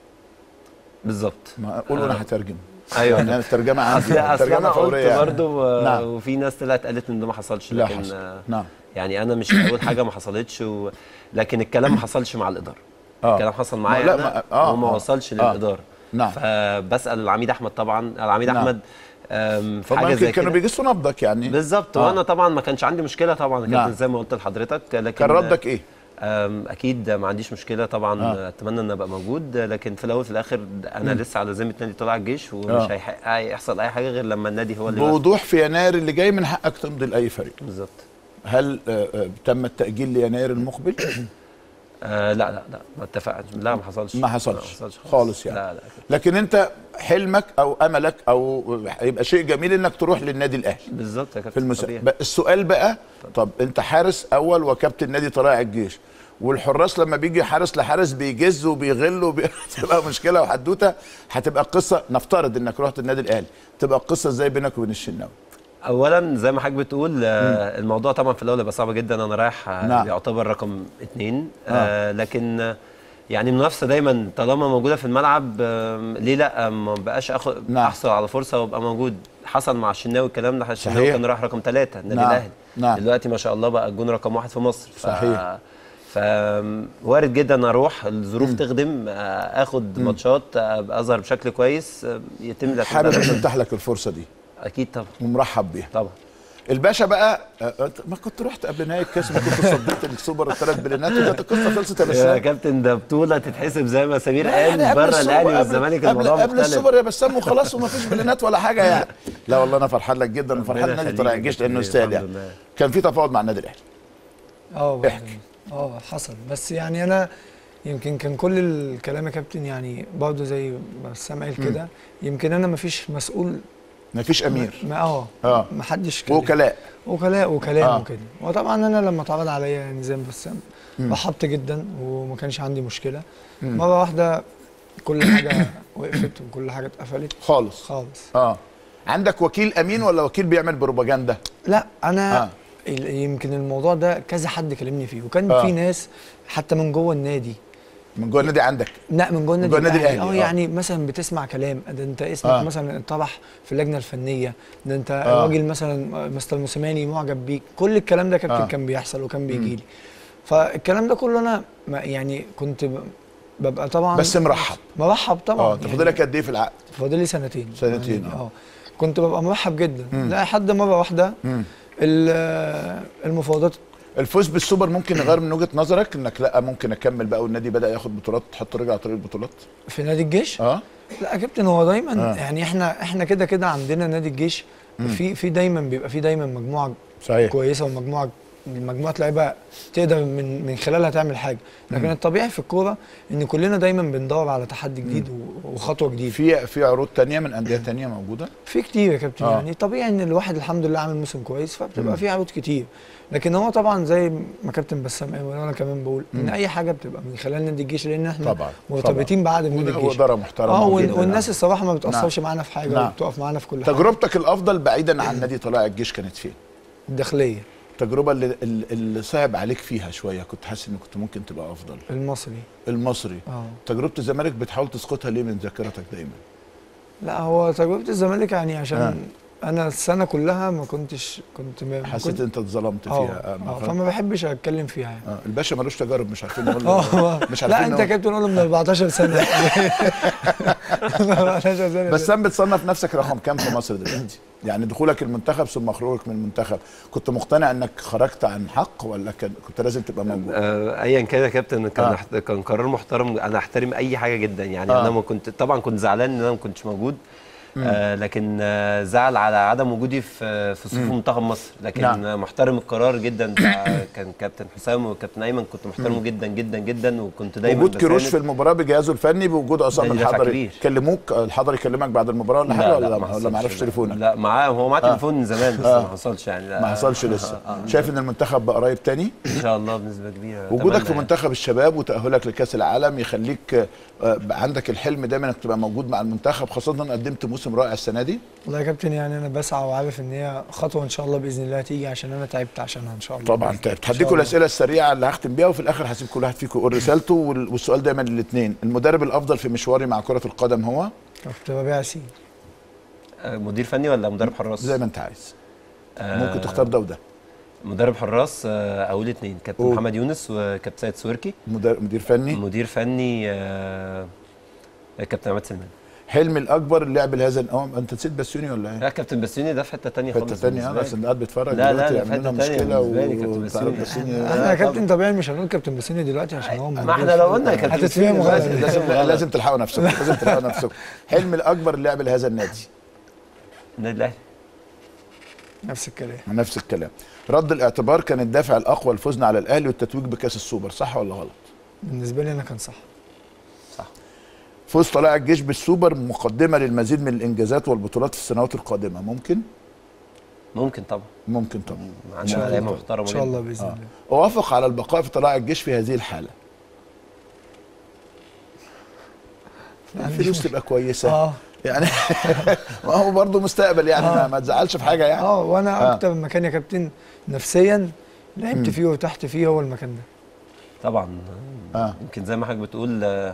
بالظبط ما قول انا هترجم ايوه يعني الترجمه اصل عندي اصل الترجمه انا فوريه قلت يعني. برضه آه نعم. وفي ناس طلعت قالت ان ده ما حصلش لا لكن حصل آه نعم يعني انا مش اول حاجه ما حصلتش و... لكن الكلام ما حصلش مع الاداره اه الكلام حصل معايا لا، انا ما- آه، وما آه. وصلش آه. للاداره نعم فبسال العميد احمد طبعا العميد نعم. احمد آم، في فهم حاجه يمكن زي كانوا كده بيجسوا نبضك يعني بالظبط آه. وانا طبعا ما كانش عندي مشكله طبعا كابتن نعم. زي ما قلت لحضرتك لكن كان ردك ايه؟ آم، اكيد ما عنديش مشكله طبعا آه. آه. اتمنى ان ابقى موجود لكن في الاول وفي الاخر انا مم. لسه على ذمه نادي طلع الجيش ومش آه. هيحق يحصل اي حاجه غير لما النادي هو اللي يوافق. بوضوح في يناير اللي جاي من حقك تمضي لاي فريق بالظبط هل آه، آه، تم التاجيل ليناير المقبل؟ آه لا لا لا ما اتفقناش لا ما حصلش ما حصلش. حصلش خالص يعني. لا لا لكن انت حلمك او املك او هيبقى شيء جميل انك تروح للنادي الاهلي بالظبط يا في كابتن المسا... طبيعي. بقى السؤال بقى طب انت حارس اول وكابتن نادي طلائع الجيش والحراس لما بيجي حارس لحارس بيجز وبيغل وبي... تبقى مشكله وحدوته هتبقى قصه نفترض انك رحت النادي الاهلي تبقى القصه ازاي بينك وبين الشناوي اولا زي ما حضرتك بتقول آه الموضوع طبعا في الاول هيبقى صعب جدا انا رايح آه نعم. يعتبر رقم اتنين آه لكن آه يعني المنافسه دايما طالما موجوده في الملعب آه ليه لا ما بقاش اخد نعم. احصل على فرصه وابقى موجود حصل مع الشناوي الكلام ده الشناوي صحيح. كان راح رقم ثلاثه النادي نعم. الاهلي نعم. دلوقتي ما شاء الله بقى الجون رقم واحد في مصر ف... صحيح. فوارد جدا اروح الظروف تخدم آه، اخد ماتشات آه، أبقى اظهر بشكل كويس آه، يتم الاعتماد حابب عليه. ان تتاح لك الفرصه دي اكيد طبعا ومرحب بيها طبعا الباشا بقى آه، أنت ما كنت رحت قبل نهائي الكاس ما كنت صديت السوبر الثلاث بلينات وكانت القصه خلصت يا يا بسام كابتن ده بطولة تتحسب زي ما سمير قال يعني قبل بره السوبر- الاهلي قبل- والزمالك قبل, الموضوع قبل مختلف السوبر يا بسام وخلاص وما فيش بلينات ولا حاجه يعني لا والله انا فرحان لك جدا وفرحان ربنا النادي يخليك طلع يا الجيش كابتن، لانه يستاهل الحمد يعني لله. كان في تفاوض مع النادي الاهلي اه احكي. اه حصل بس يعني انا يمكن كان كل الكلام يا كابتن يعني برضه زي ما بسام قال كده يمكن انا ما فيش مسؤول ما فيش امير ما اه اه ما حدش كده وكلاء وكلاء وكلام آه. وكده وطبعا انا لما اتعرض عليا يعني زي ما بسام مم. رحبت جدا وما كانش عندي مشكله مم. مره واحده كل حاجه وقفت وكل حاجه اتقفلت خالص خالص اه عندك وكيل امين ولا وكيل بيعمل بروباجندا لا انا آه. آه. يمكن الموضوع ده كذا حد كلمني فيه وكان آه. آه. في ناس حتى من جوه النادي من جوه النادي عندك لا من جوه النادي جوه النادي الأهلي، اه آه. يعني مثلا بتسمع كلام ده انت اسمك آه. آه. مثلا اتطرح في اللجنه الفنيه ده انت آه. آه. راجل مثلا مستر موسيماني معجب بيك كل الكلام ده كابتن آه. آه. كان بيحصل وكان بيجي لي فالكلام ده كله انا ما يعني كنت ب- ببقى طبعا بس مرحب مرحب طبعا اه انت فاضلك قد ايه في العقد فاضل لي سنتين سنتين، يعني آه. اه كنت ببقى مرحب جدا مم. لا لحد مره واحده مم. ال- المفاوضات الفوز بالسوبر ممكن يغير من وجهه نظرك انك لا ممكن اكمل بقى والنادي بدا ياخد بطولات تحط رجل على طريق البطولات في نادي الجيش اه لا يا كابتن هو دايما آه. آه. يعني احنا احنا كده كده عندنا نادي الجيش في في دايما بيبقى في دايما مجموعه صحيح كويسه ومجموعه مجموعه لعيبه تقدر من من خلالها تعمل حاجه لكن الطبيعي في الكوره ان كلنا دايما بندور على تحدي جديد و- وخطوه جديده في في عروض تانية من انديه تانية موجوده في كتير يا كابتن آه. يعني طبيعي ان الواحد الحمد لله عامل موسم كويس مم. فبتبقى في عروض كتير لكن هو طبعا زي ما كابتن بسام قال وانا كمان بقول ان مم. اي حاجه بتبقى من خلال نادي الجيش لان احنا طبعا مرتبطين بعقد من نادي الجيش واداره محترمه اه وال- جداً. والناس الصراحه ما بتاثرش معانا في حاجه نعم. وبتقف معانا في كل حاجه تجربتك الافضل بعيدا عن نادي طلائع الجيش كانت فين؟ الداخليه التجربه اللي اللي صعب عليك فيها شويه كنت حاسس ان كنت ممكن تبقى افضل المصري المصري اه تجربه الزمالك بتحاول تسقطها ليه من ذاكرتك دايما لا هو تجربه الزمالك يعني عشان آه. انا السنه كلها ما كنتش كنت ما حسيت كنت انت اتظلمت اه فيها آه، ما آه، خ- فما بحبش اتكلم فيها يعني آه، الباشا ملوش تجارب مش عارفين نقول له اه مش لا عارفين انت نقول- كابتن قول من 14 سنه 14 سنه بس سام بتصنف نفسك رقم كام في مصر دلوقتي؟ يعني دخولك المنتخب ثم خروجك من المنتخب كنت مقتنع انك خرجت عن حق ولا كان كنت لازم تبقى موجود؟ آه، ايا كان يا كابتن كان آه. آه. كان قرار محترم انا احترم اي حاجه جدا يعني آه. آه. انا ما كنت طبعا كنت زعلان ان انا ما كنتش موجود آه لكن آه زعل على عدم وجودي في في صفوف منتخب مصر لكن نعم. نعم. محترم القرار جدا بتاع كان كابتن حسام وكابتن ايمن كنت محترمه جدا جدا جدا وكنت دايما وجود كيروش بساند. في المباراه بجهازه الفني بوجود عصام ده دفع الحضري كبير. كلموك الحضري كلمك بعد المباراه ولا حاجه ولا ما ولا حصلش، ما عرفش لا. تليفونك؟ لا معاه هو معاه تليفون من زمان بس آه. ما حصلش يعني لا. ما حصلش لسه شايف ان المنتخب بقى قريب تاني ان شاء الله بنسبه كبيره وجودك أتمنى في يعني. منتخب الشباب وتاهلك لكاس العالم يخليك آه، عندك الحلم دايما انك تبقى موجود مع المنتخب خاصه ان قدمت موسم رائع السنه دي والله يا كابتن يعني انا بسعى وعارف ان هي خطوه ان شاء الله باذن الله هتيجي عشان انا تعبت عشانها ان شاء الله طبعا بإذن تعبت الله. هديكم الاسئله السريعه اللي هختم بيها وفي الاخر هسيب كل واحد فيكم يقول رسالته وال- والسؤال دايما للاثنين المدرب الافضل في مشواري مع كره القدم هو كابتن ربيع ياسين آه، مدير فني ولا مدرب حراس؟ زي ما انت عايز آه، ممكن تختار ده وده مدرب حراس آه، اقول اثنين كابتن قول. محمد يونس وكابتن سيد سويركي مدر- مدير فني مدير فني آه، كابتن عماد سلمان حلمي الاكبر اللعب لهذا الأوم انت نسيت بسيوني ولا ايه؟ لا كابتن بسيوني ده في حته ثانيه حته خالص ثانيه بالنسبة بس لي. انت قاعد بتتفرج لا، لا، دلوقتي لا، يعمل في لنا حتة تانية مشكله بالنسبة لي كابتن وانت عارف بسيوني. بسيوني احنا يا كابتن طبيعي مش هنقول كابتن بسيوني دلوقتي عشان هو ما موجود. احنا لو قلنا كابتن هتتفهم بسيوني غلط. لازم- لازم لازم غلط. لازم تلحقوا نفسكم لازم تلحقوا نفسكم حلمي الاكبر اللعب لهذا النادي النادي الاهلي نفس الكلام نفس الكلام رد الاعتبار كان الدافع الاقوى لفوزنا على الاهلي والتتويج بكاس السوبر صح ولا غلط بالنسبه لي انا كان صح فوز طلائع الجيش بالسوبر مقدمه للمزيد من الانجازات والبطولات في السنوات القادمه ممكن ممكن طبعا ممكن طبعا ان عندنا شاء لعيبه الله محترمه ان شاء الله جداً. باذن آه. الله اوافق على البقاء في طلائع الجيش في هذه الحاله الفلوس تبقى كويسه اه يعني ما هو برضه مستقبل يعني ما, آه. ما تزعلش في حاجه يعني اه وانا آه. اكتر مكان يا كابتن نفسيا لعبت مم. فيه وارتحت فيه هو المكان ده طبعا اه يمكن زي ما حضرتك بتقول آه،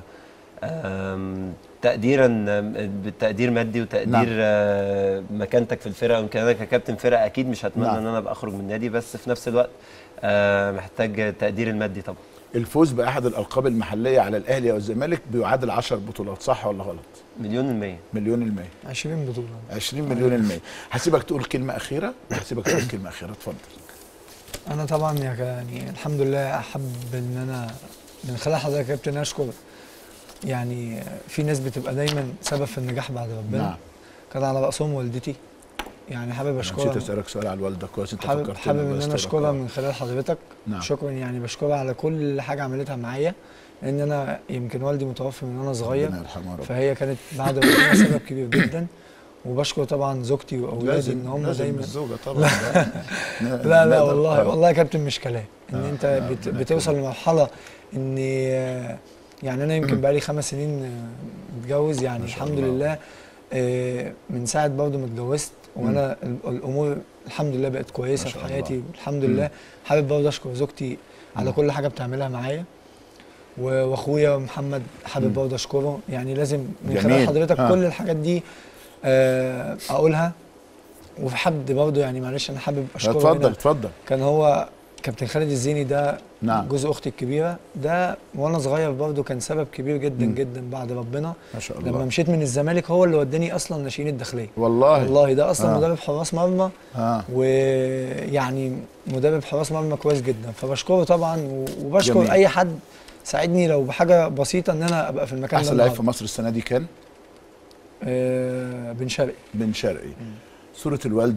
آم، تقديرا آم، بالتقدير مادي وتقدير نعم. آه، مكانتك في الفرقه يمكن انا ككابتن فرقه اكيد مش هتمنى نعم. ان انا ابقى اخرج من النادي بس في نفس الوقت آه، محتاج التقدير المادي طبعا الفوز باحد الالقاب المحليه على الاهلي او الزمالك بيعادل 10 بطولات صح ولا غلط مليون المية مليون المية 20 بطوله 20 مليون المية هسيبك تقول كلمه اخيره هسيبك تقول كلمه اخيره اتفضل انا طبعا يا كا- يعني الحمد لله احب ان انا من خلال حضرتك يا كابتن اشكر يعني في ناس بتبقى دايما سبب في النجاح بعد ربنا نعم كان على راسهم والدتي يعني حابب أنا نسيت اشكرها اسالك سؤال على الوالده كويس انت حابب فكرتني حابب الله ان انا يسترك. اشكرها من خلال حضرتك نعم. شكرا يعني بشكرها على كل حاجه عملتها معايا لان انا يمكن والدي متوفي من وانا صغير ربنا يرحمها رب فهي كانت بعد ربنا سبب كبير جدا وبشكر طبعا زوجتي واولادي لازم ان هم لازم دايما بالزوجه طبعا لا لا نقدر- والله آه. والله يا كابتن مش كلام ان آه، انت لا، بت ربنا بتوصل لمرحله ان آه، يعني انا يمكن بقالي خمس سنين آه، متجوز يعني ما شاء الحمد الله. لله آه، من ساعه برضه ما اتجوزت وانا ال- الامور الحمد لله بقت كويسه ما في شاء حياتي الله. والحمد لله حابب برضه اشكر زوجتي على كل حاجه بتعملها معايا و- واخويا محمد حابب برضه اشكره يعني لازم من جميل. خلال حضرتك آه. كل الحاجات دي آه، اقولها وفي حد برضه يعني معلش انا حابب اشكره اتفضل هنا. اتفضل كان هو كابتن خالد الزيني ده نعم جوز اختي الكبيره ده وانا صغير برضه كان سبب كبير جدا مم. جدا بعد ربنا ما شاء لما الله مشيت من الزمالك هو اللي وداني اصلا ناشئين الداخليه والله والله ده اصلا آه. آه. مدرب حراس مرمى اه ويعني مدرب حراس مرمى كويس جدا فبشكره طبعا و- وبشكر جميل. اي حد ساعدني لو بحاجه بسيطه ان انا ابقى في المكان احسن ده لعيب في النهاردة. مصر السنه دي كان آه بن شرقي بن شرقي صوره الوالده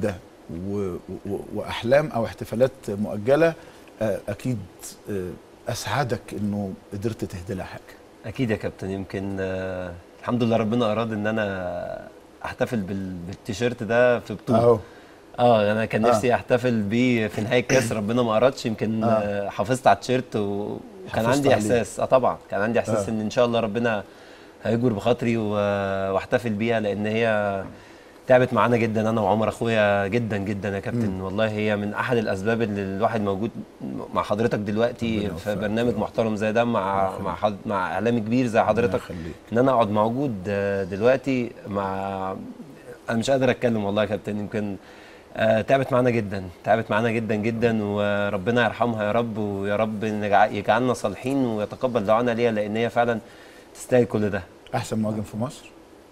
و... و... واحلام او احتفالات مؤجله آه، اكيد آه، اسعدك انه قدرت تهدي لها حاجه اكيد يا كابتن يمكن آه الحمد لله ربنا اراد ان انا احتفل بال- بالتيشيرت ده في بطوله اهو اه انا كان آه. نفسي احتفل بيه في نهايه الكاس ربنا ما ارادش يمكن آه. آه. حافظت على التيشيرت و- وكان حافظت عندي عليه. احساس اه طبعا كان عندي احساس آه. ان ان شاء الله ربنا هيجبر بخاطري و- واحتفل بيها لان هي تعبت معانا جدا انا وعمر اخويا جدا جدا يا كابتن والله هي من احد الاسباب اللي الواحد موجود مع حضرتك دلوقتي ربنا في يوفقك برنامج يا رب. محترم زي ده مع مع حض... مع اعلامي كبير زي حضرتك يخليك. ان انا اقعد موجود آه، دلوقتي مع انا مش قادر اتكلم والله يا كابتن يمكن آه، تعبت معانا جدا تعبت معانا جدا جدا وربنا يرحمها يا رب ويا رب نجع- يجعلنا صالحين ويتقبل دعانا ليها لان هي فعلا تستاهل كل ده احسن مهاجم في مصر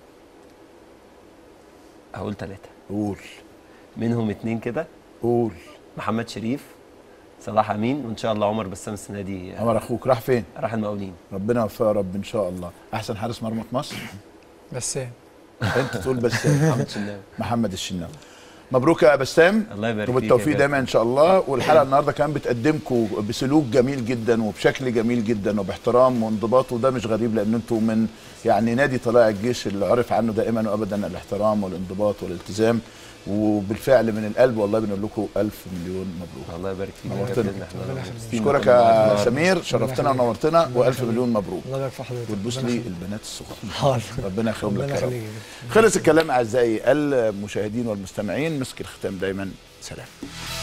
هقول ثلاثة قول منهم اتنين كده قول محمد شريف صلاح امين وان شاء الله عمر بسام السنه دي عمر اخوك راح فين راح المقاولين ربنا يوفقه يا رب ان شاء الله احسن حارس مرمى في مصر بس إيه؟ انت تقول بس محمد شناوي محمد الشناوي مبروك يا بسام الله يبارك فيك يا وبالتوفيق كابتن. دايما ان شاء الله والحلقه النهارده كمان بتقدمكم بسلوك جميل جدا وبشكل جميل جدا وباحترام وانضباط وده مش غريب لان انتم من يعني نادي طلائع الجيش اللي عرف عنه دائما وابدا الاحترام والانضباط والالتزام وبالفعل من القلب والله بنقول لكم الف مليون مبروك الله يبارك فيك يا نورتنا. كابتن احنا مبسوطين اشكرك بكل واحد يا النهاردة. سمير شرفتنا يخليك. ونورتنا الله والف يخليك. مليون مبروك الله يبارك في حضرتك وتبوس ربنا لي يخليك. البنات الصغار حاضر ربنا يخليهم لك ربنا يا رب يخليك خلص الكلام اعزائي المشاهدين والمستمعين مسك الختام دايما سلام